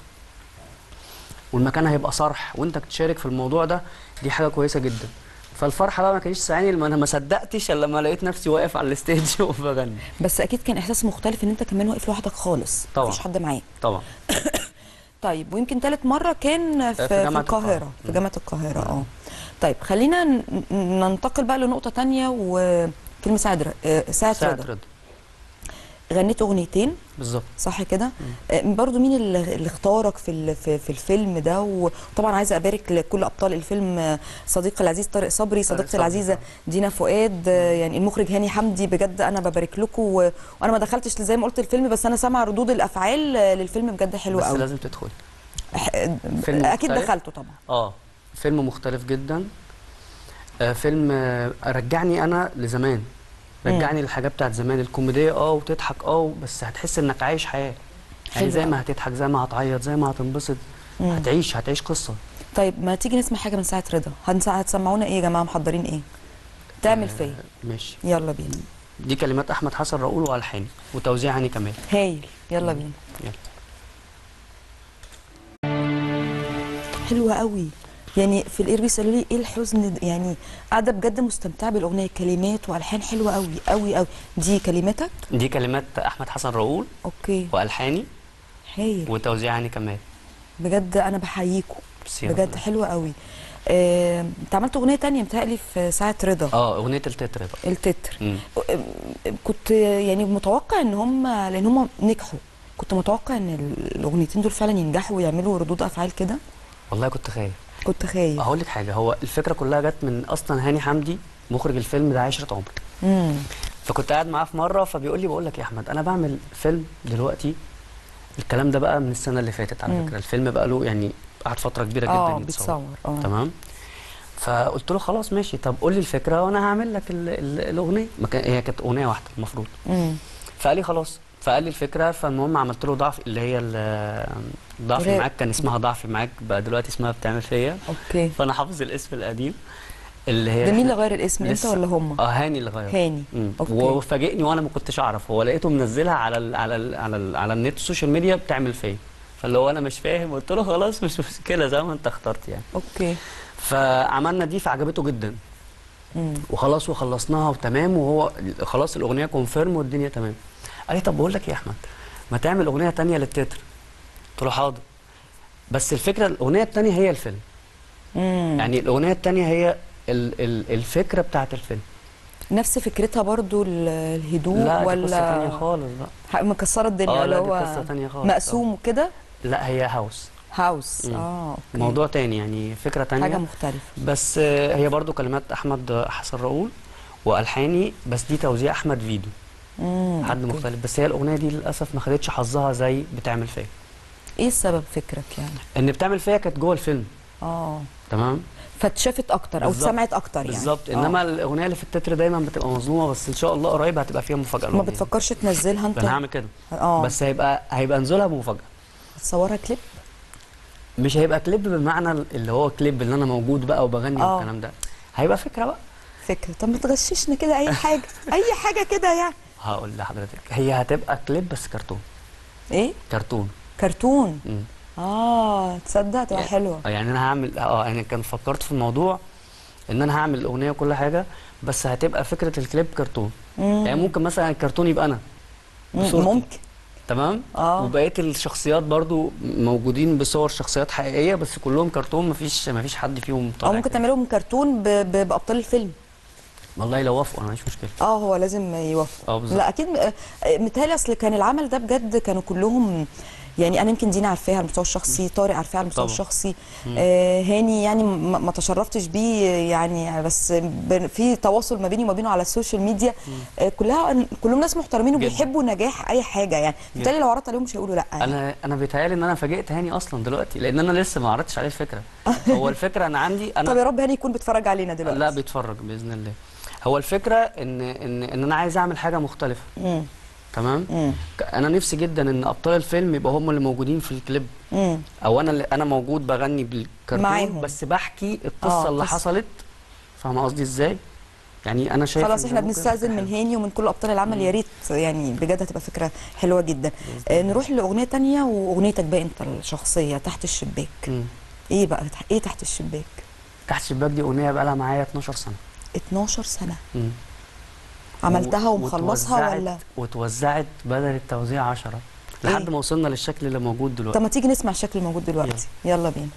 والمكان هيبقى صرح وانت تشارك في الموضوع ده دي حاجه كويسه جدا فالفرحه بقى ما كانتش ساعاني لما انا ما صدقتش الا لما لقيت نفسي واقف على الستيج وبغني بس اكيد كان احساس مختلف ان انت كمان واقف لوحدك خالص طبعا. مفيش حد معاك طبعا طيب ويمكن ثالث مره كان في, في في, جامعة القاهره القاهرة. في جامعه القاهره اه طيب خلينا ن- ن- ننتقل بقى لنقطه تانية وفيلم سعد ر- آه، سعد ساعة رضا رضا غنيت اغنيتين بالظبط صح كده آه، برضو مين اللي اللي اختارك في ال- في, في الفيلم ده وطبعا عايزه ابارك لكل ابطال الفيلم آه، صديقي العزيز طارق صبري صديقتي صبري العزيزه دينا فؤاد آه، يعني المخرج هاني حمدي بجد انا ببارك لكم و- وانا ما دخلتش زي ما قلت الفيلم بس انا سامعه ردود الافعال آه، للفيلم بجد حلو بس قوي لازم تدخلي فيلم اكيد مختلف. دخلته طبعا اه فيلم مختلف جدا آه فيلم آه رجعني انا لزمان رجعني للحاجات بتاعت زمان الكوميديه اه وتضحك اه بس هتحس انك عايش حياه حلو يعني زي أوي. ما هتضحك زي ما هتعيط زي ما هتنبسط مم. هتعيش هتعيش قصه طيب ما تيجي نسمع حاجه من ساعه رضا هنسا- هتسمعونا ايه يا جماعه محضرين ايه تعمل فيا ماشي يلا بينا دي كلمات احمد حسن راؤول والحاني وتوزيع هاني كمال هايل يلا بينا يلا. حلوه قوي يعني في الايربيس قالوا لي ايه الحزن ده؟ يعني قاعده بجد مستمتعه بالاغنيه كلمات والحان حلوه قوي قوي قوي دي كلماتك دي كلمات احمد حسن راؤول اوكي والحاني هايل وتوزيع هاني كمال بجد انا بحييكم ميرسي يا بجد رب. حلوه قوي آه، انت عملت اغنيه تانية متهيألي في ساعه رضا اه اغنيه التتر بقى التتر مم. كنت يعني متوقع ان هم لان هم نجحوا كنت متوقع ان الاغنيتين دول فعلا ينجحوا ويعملوا ردود افعال كده والله كنت خايف كنت خايف هقول لك حاجه هو الفكره كلها جت من اصلا هاني حمدي مخرج الفيلم ده عشره عمر امم فكنت قاعد معاه في مره فبيقول لي بقول لك يا احمد انا بعمل فيلم دلوقتي الكلام ده بقى من السنه اللي فاتت على مم. فكره الفيلم بقى له يعني قعد فتره كبيره جدا اه يتصور بيتصور اه تمام فقلت له خلاص ماشي طب قول لي الفكره وانا هعمل لك ال- ال- الاغنيه ما كان هي كانت اغنيه واحده المفروض امم فقال لي خلاص فقال لي الفكره فالمهم عملت له ضعف اللي هي ال- ضعفي راب. معاك كان اسمها ضعفي معاك بقى دلوقتي اسمها بتعمل فيا اوكي فانا حافظ الاسم القديم اللي هي ده مين اللي غير الاسم انت لسه. ولا هم اه هاني اللي غير هاني مم. أوكي. وفاجئني وانا ما كنتش اعرف هو لقيته منزلها على ال على ال على ال على النت السوشيال ميديا بتعمل فيا فاللي هو انا مش فاهم قلت له خلاص مش مشكله زي ما انت اخترت يعني اوكي فعملنا دي فعجبته جدا امم وخلاص وخلصناها وتمام وهو خلاص الاغنيه كونفيرم والدنيا تمام قال لي طب بقول لك ايه يا احمد ما تعمل اغنيه تانية للتتر قلت له حاضر بس الفكره الاغنيه التانية هي الفيلم امم يعني الاغنيه التانية هي ال ال الفكره بتاعت الفيلم نفس فكرتها برضو ال- الهدوء لا دي ولا قصه تانية خالص بقى ح- مكسره الدنيا اه اللي لا دي هو قصه تانية خالص مقسوم وكده لا هي هاوس هاوس مم. اه اوكي موضوع تاني يعني فكره تانية حاجه مختلفه بس آه، هي برضو كلمات احمد حسن راؤول والحاني بس دي توزيع احمد فيدو امم حد مختلف بس هي الاغنيه دي للاسف ما خدتش حظها زي بتعمل فيا ايه السبب فكرك يعني ان بتعمل فيا كانت جوه الفيلم اه تمام فاتشافت اكتر او بالظبط. اتسمعت اكتر يعني بالظبط آه. انما الاغنيه اللي في التتر دايما بتبقى مظلومه بس ان شاء الله قريب هتبقى فيها مفاجاه ما الأغنية. بتفكرش تنزلها انت انا هعمل كده اه بس هيبقى هيبقى نزولها بمفاجاه تصورها كليب مش هيبقى كليب بمعنى اللي هو كليب اللي انا موجود بقى وبغني آه. والكلام ده هيبقى فكره بقى فكره طب ما تغششنا كده اي حاجه اي حاجه كده يعني هقول لحضرتك هي هتبقى كليب بس كرتون ايه كرتون كرتون مم. اه تصدق تبقى حلوه آه، يعني انا هعمل اه يعني كان فكرت في الموضوع ان انا هعمل الاغنيه وكل حاجه بس هتبقى فكره الكليب كرتون مم. يعني ممكن مثلا الكرتون يبقى انا مم، بصورتي. ممكن تمام اه وبقيه الشخصيات برضو موجودين بصور شخصيات حقيقيه بس كلهم كرتون مفيش مفيش حد فيهم او طالع ممكن كده. تعملهم كرتون ب... ب... بابطال الفيلم والله لو وافقوا انا مش مشكله اه هو لازم يوفق اه بالظبط لا اكيد م- متهيألي اصل كان العمل ده بجد كانوا كلهم يعني انا يمكن دينا عارفاها على المستوى الشخصي طارق عارفاه على المستوى طبعا. الشخصي آه هاني يعني ما ما تشرفتش بيه يعني بس ب- في تواصل ما بيني وما بينه على السوشيال ميديا آه كلها كلهم ناس محترمين جدا. وبيحبوا نجاح اي حاجه يعني بالتالي لو عرضت عليهم مش هيقولوا لا يعني. انا انا بيتهيألي ان انا فاجئت هاني اصلا دلوقتي لان انا لسه ما عرضتش عليه الفكره هو الفكره انا عندي انا طب يا رب هاني يكون بيتفرج علينا دلوقتي لا بيتفرج باذن الله هو الفكره ان ان ان انا عايز اعمل حاجه مختلفه مم. تمام مم. ك- انا نفسي جدا ان ابطال الفيلم يبقى هم اللي موجودين في الكليب مم. او انا اللي انا موجود بغني بالكرتون معاهم. بس بحكي القصه آه، اللي قصة. حصلت فاهمه قصدي ازاي يعني انا شايف خلاص إن احنا ممكن بنستاذن من حلو. هاني ومن كل ابطال العمل يا ريت يعني بجد هتبقى فكره حلوه جدا آه نروح لاغنيه تانية واغنيتك بقى انت الشخصيه تحت الشباك مم. ايه بقى ايه تحت الشباك تحت الشباك دي اغنيه بقى لها معايا 12 سنه 12 سنه مم. عملتها و- ومخلصها واتوزعت- ولا واتوزعت بدل التوزيع 10 لحد إيه؟ ما وصلنا للشكل اللي موجود طب دلوقتي ما تيجي نسمع الشكل الموجود دلوقتي يلا بينا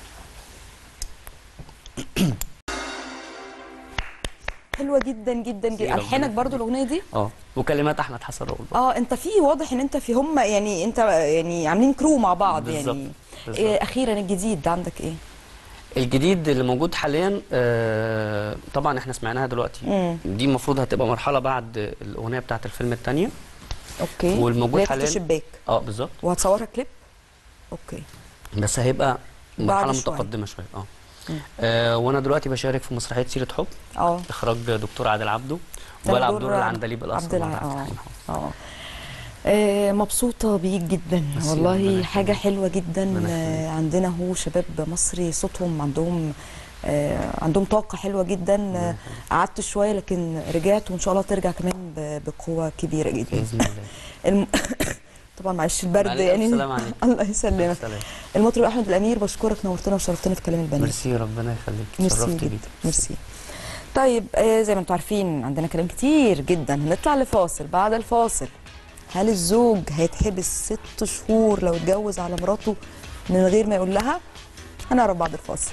حلوه جدا جدا يا جدا ربنا الحانك برضو الاغنيه دي اه وكلمات احمد حسن رؤول اه انت في واضح ان انت في هم يعني انت يعني عاملين كرو مع بعض بالظبط، يعني بالظبط. إيه اخيرا الجديد ده عندك ايه الجديد اللي موجود حاليا آه طبعا احنا سمعناها دلوقتي مم. دي المفروض هتبقى مرحله بعد الاغنيه بتاعت الفيلم الثانيه اوكي والموجود اللي هي تحت حاليا الشباك اه بالظبط وهتصورها كليب اوكي بس هيبقى مرحله شوية. متقدمه شويه اه مم. آه وانا دلوقتي بشارك في مسرحيه سيره حب اه اخراج دكتور عادل عبده ده وبلعب دور دور العندليب عبد الاصفر الع- مع عبد اه الحليم حافظ. اه آه، مبسوطة بيك جدا ميرسي، ربنا والله يخليك. حاجة حلوة جدا ربنا آه، يخليك. عندنا هو شباب مصري صوتهم عندهم آه، عندهم طاقة حلوة جدا آه، قعدت شوية لكن رجعت وإن شاء الله ترجع كمان ب- بقوة كبيرة جدا باذن الله الم... طبعا معلش البرد معلش، ألف يعني سلامة عليك. الله يسلمك سلام المطرب أحمد الأمير بشكرك نورتنا وشرفتنا في كلام البنات ميرسي ربنا يخليك ميرسي شرفت جدا بيك ميرسي طيب آه زي ما انتم عارفين عندنا كلام كتير جدا هنطلع لفاصل بعد الفاصل هل الزوج هيتحبس ست شهور لو اتجوز على مراته من غير ما يقول لها هنعرف بعد الفاصل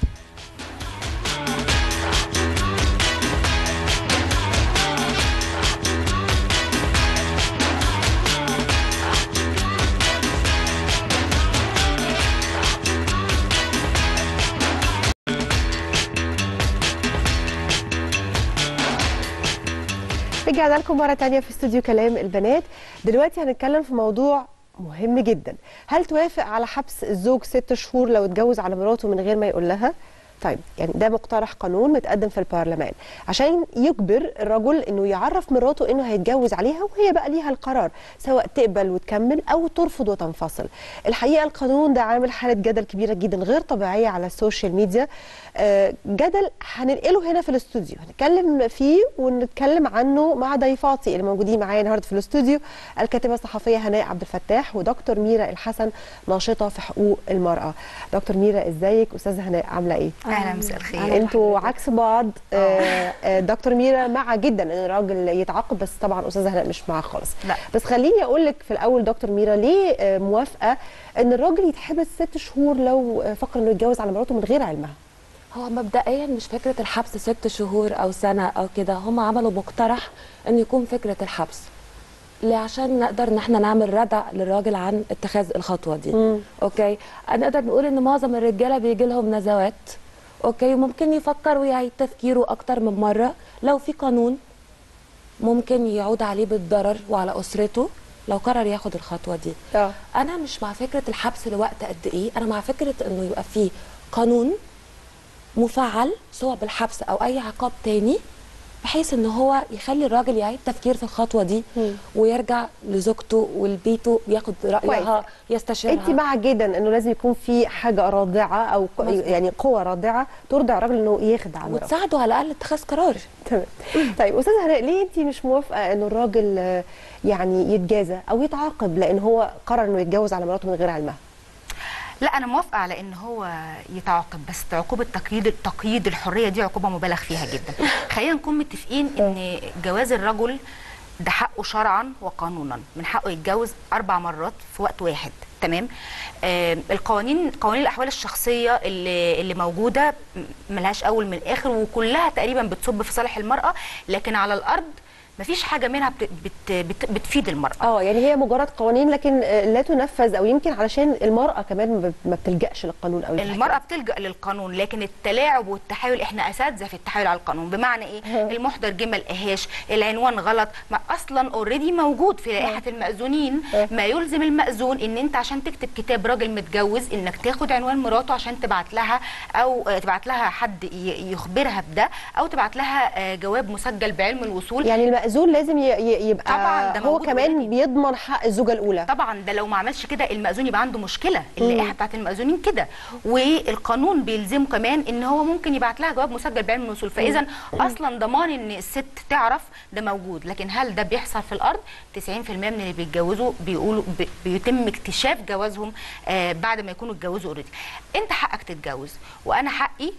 رجعنا لكم مرة تانية في استوديو كلام البنات دلوقتي هنتكلم في موضوع مهم جدا هل توافق على حبس الزوج ست شهور لو اتجوز على مراته من غير ما يقول لها طيب يعني ده مقترح قانون متقدم في البرلمان عشان يجبر الرجل انه يعرف مراته انه هيتجوز عليها وهي بقى ليها القرار سواء تقبل وتكمل او ترفض وتنفصل الحقيقه القانون ده عامل حاله جدل كبيره جدا غير طبيعيه على السوشيال ميديا آه، جدل هننقله هنا في الاستوديو هنتكلم فيه ونتكلم عنه مع ضيفاتي اللي موجودين معايا النهارده في الاستوديو الكاتبه الصحفيه هناء عبد الفتاح ودكتور ميرا الحسن ناشطه في حقوق المراه دكتور ميرا ازيك استاذه هناء عامله ايه اهلا مساء الخير انتوا عكس بعض آه، آه، دكتور ميرا مع جدا ان الراجل يتعاقب بس طبعا استاذه هناء مش معاه خالص لا. بس خليني اقول لك في الاول دكتور ميرا ليه آه، موافقه ان الراجل يتحبس ست شهور لو آه، فكر انه يتجوز على مراته من غير علمها هو مبدئيا مش فكره الحبس ست شهور او سنه او كده هم عملوا مقترح ان يكون فكره الحبس ليه عشان نقدر ان احنا نعمل ردع للراجل عن اتخاذ الخطوه دي مم. اوكي نقدر نقول ان معظم الرجاله بيجي لهم نزوات اوكي وممكن يفكر ويعيد تفكيره اكتر من مره لو في قانون ممكن يعود عليه بالضرر وعلى اسرته لو قرر ياخد الخطوه دي اه انا مش مع فكره الحبس لوقت قد ايه انا مع فكره انه يبقى فيه قانون مفعل سواء بالحبس او اي عقاب تاني بحيث ان هو يخلي الراجل يعيد تفكير في الخطوه دي مم. ويرجع لزوجته ولبيته ياخد رايها يستشيرها انت مع جدا انه لازم يكون في حاجه رادعه او ق- مظبوط. يعني قوه رادعه ترضع الراجل انه يخدع مراته وتساعده على الاقل اتخاذ قرار تمام طيب استاذه هناء ليه انت مش موافقه انه الراجل آه، يعني يتجازى او يتعاقب لان هو قرر انه يتجوز على مراته من غير علمها لا انا موافقه على ان هو يتعاقب بس عقوبه تقييد تقييد الحريه دي عقوبه مبالغ فيها جدا خلينا نكون متفقين ان جواز الرجل ده حقه شرعا وقانونا من حقه يتجوز اربع مرات في وقت واحد تمام آه القوانين قوانين الاحوال الشخصيه اللي اللي موجوده م- ملهاش اول من الاخر وكلها تقريبا بتصب في صالح المراه لكن على الارض مفيش حاجه منها بت بت بت بتفيد المراه اه يعني هي مجرد قوانين لكن آه، لا تنفذ او يمكن علشان المراه كمان ما- ما بتلجاش للقانون او المرأة بتلجأ للقانون لكن التلاعب والتحايل احنا اساتذه في التحايل على القانون بمعنى ايه المحضر جه ما لقاهاش العنوان غلط ما اصلا اوريدي موجود في لائحه المأذونين ما يلزم المأذون ان انت عشان تكتب كتاب راجل متجوز انك تاخد عنوان مراته عشان تبعت لها او آه، تبعت لها حد ي- يخبرها بده او تبعت لها آه، جواب مسجل بعلم الوصول يعني المأذون لازم ي- ي- يبقى طبعاً ده هو موجود كمان بيضمن حق الزوجه الاولى طبعا ده لو ما عملش كده المأذون يبقى عنده مشكله اللائحه بتاعت المأذونين كده والقانون بيلزمه كمان ان هو ممكن يبعت لها جواب مسجل بعلم الوصول فاذا اصلا ضمان ان الست تعرف ده موجود لكن هل ده بيحصل في الارض 90% من اللي بيتجوزوا بيقولوا بي- بيتم اكتشاف جوازهم آه بعد ما يكونوا اتجوزوا اوريدي انت حقك تتجوز وانا حقي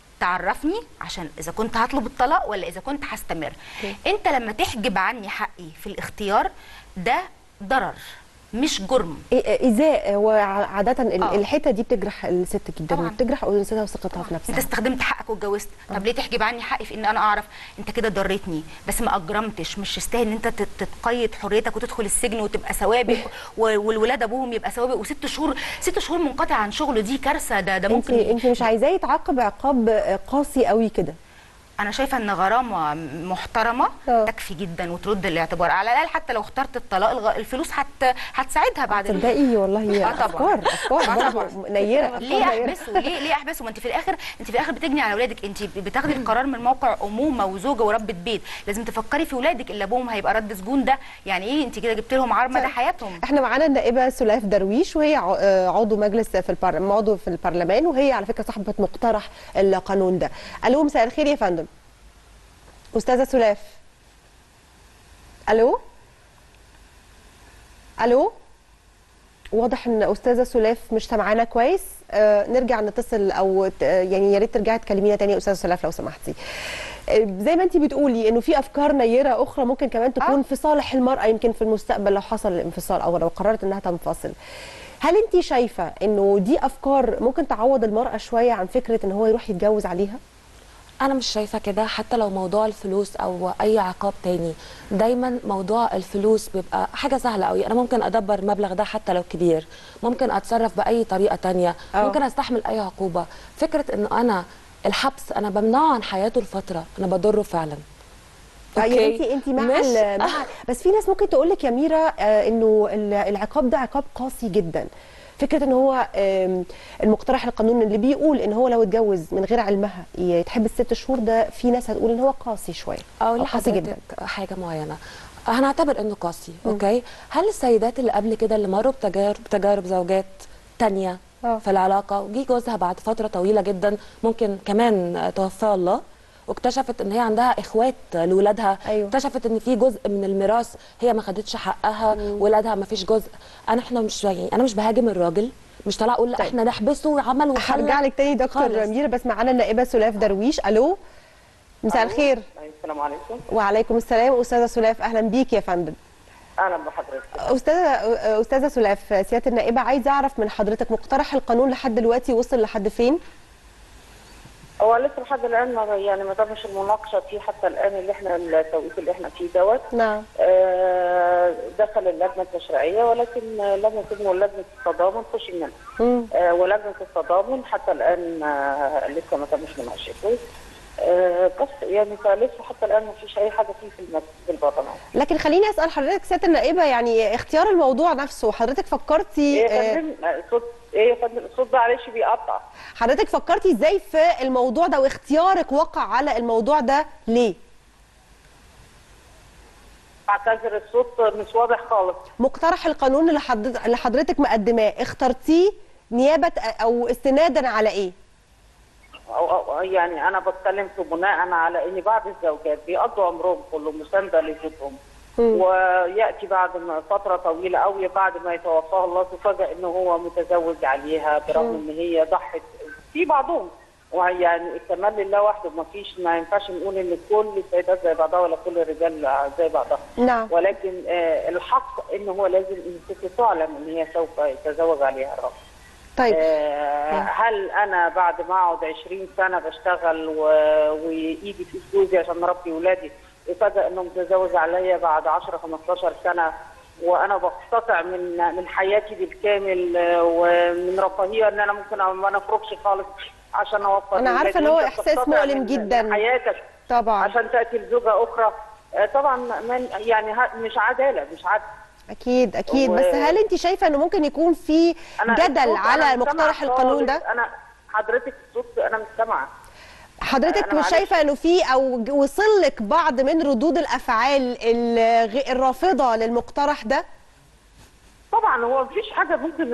تعرفني عشان اذا كنت هطلب الطلاق ولا اذا كنت هستمر انت لما تحجب عني حقي في الاختيار ده ضرر مش جرم إيه- ايذاء هو ع- عاده ال- آه. الحته دي بتجرح الست جدا طبعاً. بتجرح انوثتها وثقتها في انت نفسها استخدمت حقك واتجوزت طب ليه تحجب عني حقي في ان انا اعرف انت كده ضريتني بس ما اجرمتش مش يستاهل ان انت تت- تتقيد حريتك وتدخل السجن وتبقى سوابق و- والولاد ابوهم يبقى سوابق وست شهور ست شهور منقطع عن شغله دي كارثه ده ده انت ممكن انت مش عايزاه يتعاقب عقاب آه، قاسي قوي كده انا شايفه ان غرامه محترمه تكفي جدا وترد الاعتبار على الاقل حتى لو اخترت الطلاق الغ- الفلوس هت... هتساعدها بعد ال- تصدقي والله هي آه طبعاً. افكار افكار آه برضه طبعاً. نيره أفكار ليه نيرة. احبسه ليه ليه احبسه ما انت في الاخر انت في الاخر بتجني على اولادك انت بتاخدي القرار من موقع امومه وزوجه وربة بيت لازم تفكري في اولادك اللي ابوهم هيبقى رد سجون ده يعني ايه انت كده جبت لهم عار مدى حياتهم احنا معانا النائبه سلاف درويش وهي ع- آه، عضو مجلس في البر... عضو في البرلمان وهي على فكره صاحبه مقترح القانون ده الو مساء الخير يا فندم استاذه سلاف الو الو واضح ان استاذه سلاف مش سامعانا كويس آه نرجع نتصل او ت- آه، يعني يا ريت ترجعي تكلمينا تاني يا استاذه سلاف لو سمحتي آه، زي ما انت بتقولي انه في افكار نيره اخرى ممكن كمان تكون آه. في صالح المراه يمكن في المستقبل لو حصل الانفصال او لو قررت انها تنفصل هل انت شايفه انه دي افكار ممكن تعوض المراه شويه عن فكره ان هو يروح يتجوز عليها انا مش شايفه كده حتى لو موضوع الفلوس او اي عقاب تاني دايما موضوع الفلوس بيبقى حاجه سهله قوي انا ممكن ادبر المبلغ ده حتى لو كبير ممكن اتصرف باي طريقه تانية أه. ممكن استحمل اي عقوبه فكره ان انا الحبس انا بمنعه عن حياته لفتره انا بضره فعلا يعني انت انت مع مش- ال- مع بس في ناس ممكن تقول لك يا ميرا آه، انه ال- العقاب ده عقاب قاسي جدا فكره ان هو آم، المقترح القانون اللي بيقول ان هو لو اتجوز من غير علمها يتحبس ست شهور ده في ناس هتقول ان هو قاسي شويه اقول أو قاسي جدا لحضرتك حاجه معينه هنعتبر انه قاسي اوكي هل السيدات اللي قبل كده اللي مروا بتجارب تجارب زوجات تانية في العلاقه وجي جوزها بعد فتره طويله جدا ممكن كمان توفاه الله واكتشفت ان هي عندها اخوات لاولادها أيوة. اكتشفت ان في جزء من الميراث هي ما خدتش حقها ولادها ما فيش جزء انا احنا مش يعني انا مش بهاجم الراجل مش طالعه اقول لا طيب. احنا نحبسه وعمل وخلى هرجع لك تاني دكتور خالص. ميرا بس معانا النائبه سلاف درويش الو مساء الخير السلام عليكم وعليكم السلام استاذه سلاف اهلا بيك يا فندم اهلا بحضرتك استاذه استاذه سلاف سياده النائبه عايزه اعرف من حضرتك مقترح القانون لحد دلوقتي وصل لحد فين هو لسه لحد الان ما يعني ما تمش المناقشه فيه حتى الان اللي احنا التوقيت اللي احنا فيه دوت نعم آه، دخل اللجنه التشريعيه ولكن آه، لم يتم لجنه التضامن خشي منها مم. آه، ولجنه التضامن حتى الان آه، لسه ما تمش مناقشته آه، بس يعني فلسه حتى الان ما فيش اي حاجه فيه في المجلس في البرلمان لكن خليني اسال حضرتك سياده النائبه يعني اختيار الموضوع نفسه حضرتك فكرتي ايه يا آه، فندم آه، صوت ايه يا فندم الصوت ده معلش بيقطع حضرتك فكرتي ازاي في الموضوع ده واختيارك وقع على الموضوع ده ليه اعتذر الصوت مش واضح خالص مقترح القانون اللي حضرتك اللي حضرتك مقدماه اخترتيه نيابه او استنادا على ايه أو أو يعني انا بتكلم في بناء على ان بعض الزوجات بيقضوا عمرهم كله مسانده لزوجهم مم. وياتي بعد ما فتره طويله قوي بعد ما يتوفاه الله تفاجئ ان هو متزوج عليها برغم مم. ان هي ضحت في بعضهم ويعني الكمال لله وحده ما فيش ما ينفعش نقول ان كل السيدات زي بعضها ولا كل الرجال زي بعضها نعم ولكن آه الحق ان هو لازم الست تعلم ان هي سوف يتزوج عليها الرجل طيب آه نعم. هل انا بعد ما اقعد 20 سنه بشتغل و... وايدي في جوزي عشان اربي ولادي يفاجئ انه متزوج عليا بعد 10 15 سنه وانا بقتطع من من حياتي بالكامل آه، ومن رفاهيه ان انا ممكن ما نخرجش خالص عشان اوفر أنا عارفة لولادي. إن هو وأنت إحساس بتقتطع مؤلم من- جداً. من حياتك طبعا عشان تاتي لزوجه اخرى آه، طبعا من يعني ه- مش عداله مش عدل اكيد اكيد و- بس هل انت شايفه انه ممكن يكون في أنا جدل الصوت على أنا مش مقترح سامعة القانون خالص. ده انا حضرتك الصوت انا مش سامعه حضرتك أنا مش معلش. شايفه انه في او ج- وصل لك بعض من ردود الافعال الغ- الرافضه للمقترح ده طبعا هو مفيش حاجه ممكن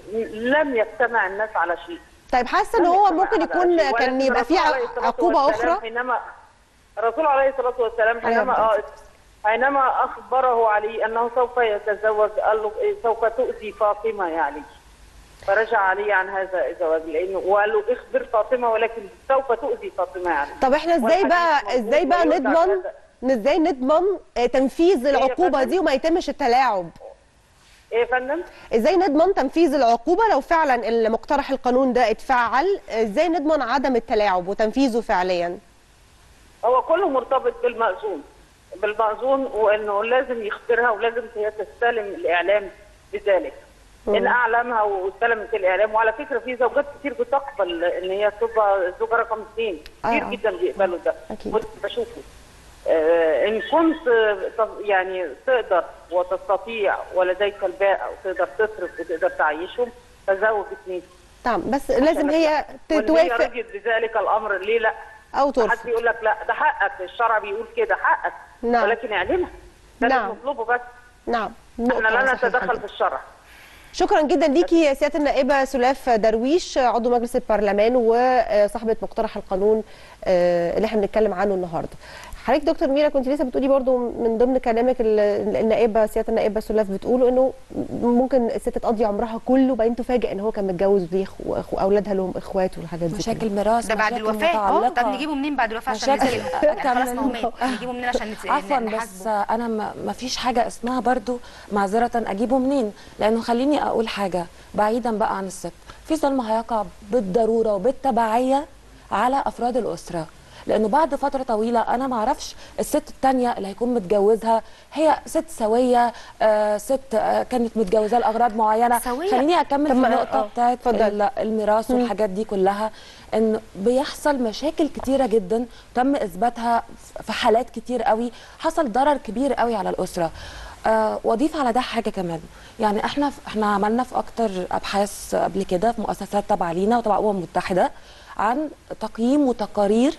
لم يجتمع الناس على شيء طيب حاسه ان لم هو يجتمع ممكن على يكون شيء. كان ولكن يبقى في الرسول عليه ع- الصلاة عقوبه والسلام اخرى حينما الرسول عليه الصلاه والسلام حينما أيوة. آه حينما اخبره علي انه سوف يتزوج قال له إيه سوف تؤذي فاطمه يا علي فرجع علي عن هذا الزواج لانه وقال له اخبر فاطمه ولكن سوف تؤذي فاطمه يا علي طب احنا ازاي والحديث بقى موجود ازاي بقى ويرجع نضمن هذا. ازاي نضمن آه، تنفيذ يا العقوبه فندم؟ دي وما يتمش التلاعب ايه يا فندم ازاي نضمن تنفيذ العقوبه لو فعلا المقترح القانون ده اتفعل ازاي نضمن عدم التلاعب وتنفيذه فعليا هو كله مرتبط بالمأذون بالمأذون وانه لازم يخبرها ولازم هي تستلم الاعلام بذلك مم. ان اعلامها واستلمت الاعلام وعلى فكره في زوجات كتير بتقبل ان هي تبقى الزوجه رقم اثنين كتير آه. جدا بيقبلوا ده أكيد. كنت بشوفه آه، ان كنت آه، ت- يعني تقدر وتستطيع ولديك الباء وتقدر تصرف وتقدر تعيشهم فزوج اثنين تمام بس لازم هي ت- وإن هي توافق رضيت بذلك الامر ليه لا؟ او حد ترفض يقول لك لا ده حقك الشرع بيقول كده حقك نعم. ولكن اعلمها ده نعم. اللي نطلبه بس نعم احنا لا نقطة نتدخل صحيحة. في الشرع شكرا جدا ليكي يا سياده النائبه سلاف درويش عضو مجلس البرلمان وصاحبه مقترح القانون آه، اللي احنا بنتكلم عنه النهارده حضرتك دكتور ميرا كنت لسه بتقولي برضو من ضمن كلامك ال- النائبه سياده النائبه سلاف بتقول انه ممكن الست تقضي عمرها كله وبعدين تفاجئ ان هو كان متجوز وليه إخو- واولادها لهم اخوات والحاجات دي مشاكل كلها. ميراث ده بعد مشاكل الوفاه اه متعلقة. طب نجيبه منين بعد الوفاه عشان مشاكل نسجله يعني خلاص ما هو كمان. مات نجيبه منين عشان نت- عفوا نحاسبه بس انا ما ما فيش حاجه اسمها برضو معذره اجيبه منين لانه خليني اقول حاجه بعيدا بقى عن الست في ظلم هيقع بالضروره وبالتبعيه على افراد الاسره لانه بعد فتره طويله انا ما اعرفش الست التانية اللي هيكون متجوزها هي ست سويه آه ست آه كانت متجوزه لاغراض معينه سوية. خليني اكمل طب في ما- النقطه آه، بتاعت اتفضل. ال- الميراث والحاجات دي كلها ان بيحصل مشاكل كتيره جدا تم اثباتها في حالات كتير قوي حصل ضرر كبير قوي على الاسره آه واضيف على ده حاجه كمان يعني احنا احنا عملنا في اكتر ابحاث قبل كده في مؤسسات تابعه لينا وتبع الامم المتحده عن تقييم وتقارير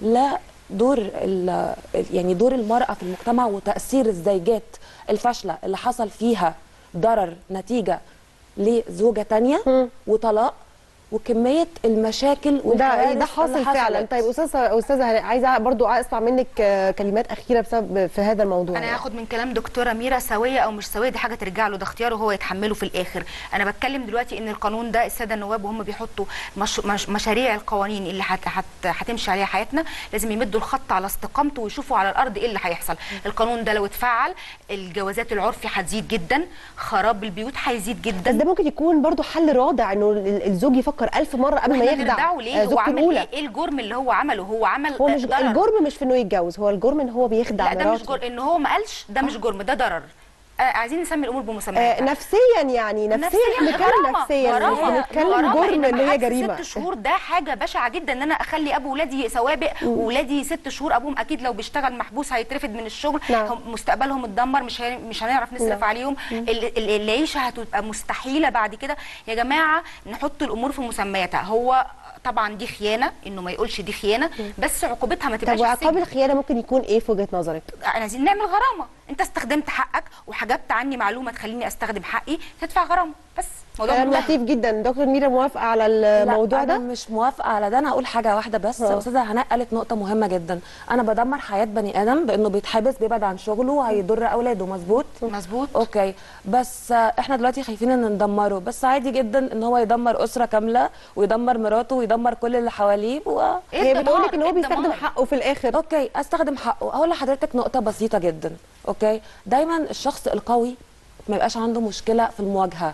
لدور ال- يعني دور المراه في المجتمع وتاثير الزيجات الفاشله اللي حصل فيها ضرر نتيجه لزوجه تانية وطلاق وكميه المشاكل ده والكوارث ده اللي حاصل فعلا حصلت. طيب استاذه استاذه عايزه برضو اسمع منك آه، كلمات اخيره بسبب في هذا الموضوع انا هاخد من كلام دكتوره ميرا سويه او مش سويه دي حاجه ترجع له ده اختياره هو يتحمله في الاخر انا بتكلم دلوقتي ان القانون ده الساده النواب وهم بيحطوا مش مش مشاريع القوانين اللي هت هت هتمشي عليها حياتنا لازم يمدوا الخط على استقامته ويشوفوا على الارض ايه اللي هيحصل القانون ده لو اتفعل الجوازات العرفي هتزيد جدا خراب البيوت هيزيد جدا بس ده ممكن يكون برضو حل رادع انه ال- الزوج يفكر ألف مره قبل ما واحنا يخدع نرجعه ليه آه، هو زوجته عمل الاولى ايه ايه الجرم اللي هو عمله هو عمل هو مش ضرر. الجرم مش في انه يتجوز هو الجرم ان هو بيخدع لا ده مش مراته جرم ان هو ما قالش ده مش جرم ده ضرر آه عايزين نسمي الامور بمسمياتها آه نفسيا يعني نفسيا احنا بنتكلم غرامة، نفسيا مش غرامة، بنتكلم غرامة، جرم إنما ان هي حبس جريمه ست شهور ده حاجه بشعه جدا ان انا اخلي ابو ولادي سوابق وولادي ست شهور ابوهم اكيد لو بيشتغل محبوس هيترفد من الشغل نعم. هم مستقبلهم اتدمر مش هي... مش هنعرف نصرف نعم. عليهم ال- ال- العيشه هتبقى مستحيله بعد كده يا جماعه نحط الامور في مسمياتها هو طبعا دي خيانه انه ما يقولش دي خيانه بس عقوبتها ما طب تبقاش وعقاب السجن. الخيانه ممكن يكون ايه في وجهه نظرك؟ احنا عايزين نعمل غرامه انت استخدمت حقك وحجبت عني معلومه تخليني استخدم حقي تدفع غرامه بس موضوع كلام منتهي. لطيف جدا دكتور ميرا موافقه على الموضوع لا ده؟ أنا مش موافقه على ده انا هقول حاجه واحده بس اه. استاذه هناء قالت نقطه مهمه جدا انا بدمر حياه بني ادم بانه بيتحبس بيبعد عن شغله وهيضر اولاده مظبوط مظبوط اوكي بس آه، احنا دلوقتي خايفين ان ندمره بس عادي جدا ان هو يدمر اسره كامله ويدمر مراته ويدمر كل اللي حواليه و... هي بتقول لك ان هو بيستخدم حقه في الاخر اوكي استخدم حقه اقول لحضرتك نقطه بسيطه جدا اوكي دايما الشخص القوي ما يبقاش عنده مشكله في المواجهه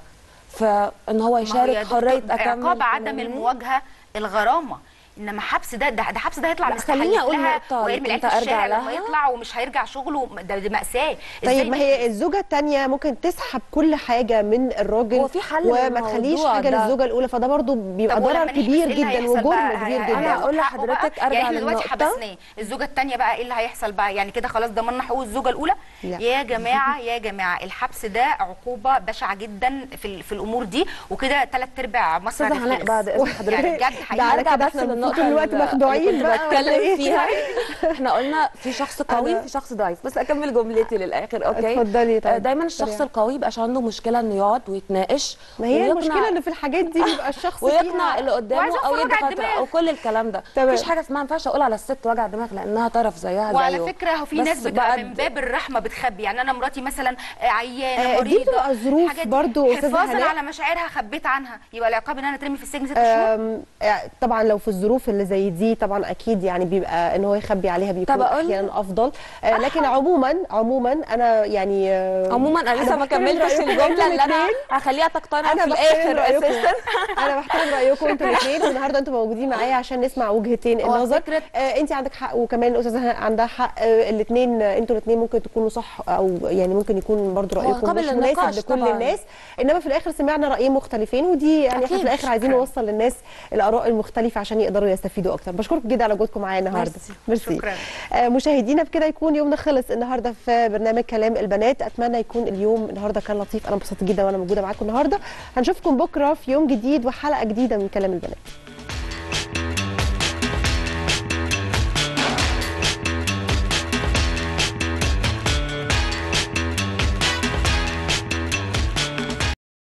فان هو ما هو يا يشارك دكتور حريه اكمل عقاب عدم المواجهه الغرامه انما حبس ده ده, ده حبس ده هيطلع لا، مستحيل خليني أقول لها نقطة ويرمي كنت العيال في أرجع الشارع لما لها. يطلع ومش هيرجع شغله ده, ده مأساة إزاي طيب ما هي الزوجه الثانيه ممكن تسحب كل حاجه من الراجل هو في حل وما تخليش للموضوع حاجه ده. للزوجه الاولى فده برضو بيبقى طب ولما ضرر نحبس كبير إيه اللي جدا هيحصل وجرم بقى؟ كبير هي- جدا أنا أقول حقه بقى. لحضرتك أرجع يعني احنا دلوقتي للنقطة. حبسناه الزوجه الثانيه بقى ايه اللي هيحصل بقى يعني كده خلاص ضمننا حقوق الزوجه الاولى لا. يا جماعه يا جماعه الحبس ده عقوبه بشعه جدا في ال- في الامور دي وكده ثلاث ارباع مصر استاذه هناء هتتفلس. بعد اذن حضرتك يعني بجد ده حقيقي على ارجع كده بس احنا للنقطه طول الوقت اللي- مخدوعين اللي كنت بقى ولا بتكلم إيه؟ فيها احنا قلنا في شخص قوي في شخص ضعيف بس اكمل جملتي للاخر اوكي اتفضلي طيب. آه، دايما الشخص سريعة. القوي يبقاش عنده مشكله انه يقعد ويتناقش ما هي ويقنع- المشكله ان في الحاجات دي بيبقى الشخص ويقنع فيها اللي قدامه وعايز او أوفر يدي وجع فتره الدماغ. او كل الكلام ده تمام. مفيش حاجه اسمها ما ينفعش اقول على الست وجع دماغ لانها طرف زيها وعلى زيه فكره هو في بس ناس بتبقى بعد- من باب الرحمه بتخبي يعني انا مراتي مثلا عيانه آه، دي مريضه بتبقى ظروف الحاجات دي. برضو أستاذة حفاظا هناء. على مشاعرها خبيت عنها يبقى العقاب ان انا اترمي في السجن ست شهور آم، آه، طبعا لو في الظروف الظروف اللي زي دي طبعا اكيد يعني بيبقى ان هو يخبي عليها بيكون طب أقول- احيانا افضل آه لكن عموما عموما انا يعني آه، عموما انا لسه ما بحترم كملتش رأيكم الجمله انتوا اللي انا الاتنين. هخليها تقتنع انا في بحترم الاخر رأيكم. اساسا انا بحترم رايكم انتوا الاثنين النهارده انتوا موجودين معايا عشان نسمع وجهتين هو النظر فكرة- آه انت عندك حق وكمان الاستاذه عندها حق آه الاثنين انتوا الاثنين ممكن تكونوا صح او يعني ممكن يكون برضو هو رايكم قابل مش للنقاش مناسب لكل طبعاً. الناس انما في الاخر سمعنا رايين مختلفين ودي يعني احنا أكيد. في الاخر عايزين نوصل للناس الاراء المختلفه عشان يقدروا يستفيدوا اكتر بشكركم جدا على وجودكم معايا النهارده ميرسي شكراً. آه مشاهدينا بكده يكون يومنا خلص النهارده في برنامج كلام البنات اتمنى يكون اليوم النهارده كان لطيف انا انبسطت جدا وانا موجوده معاكم النهارده هنشوفكم بكره في يوم جديد وحلقه جديده من كلام البنات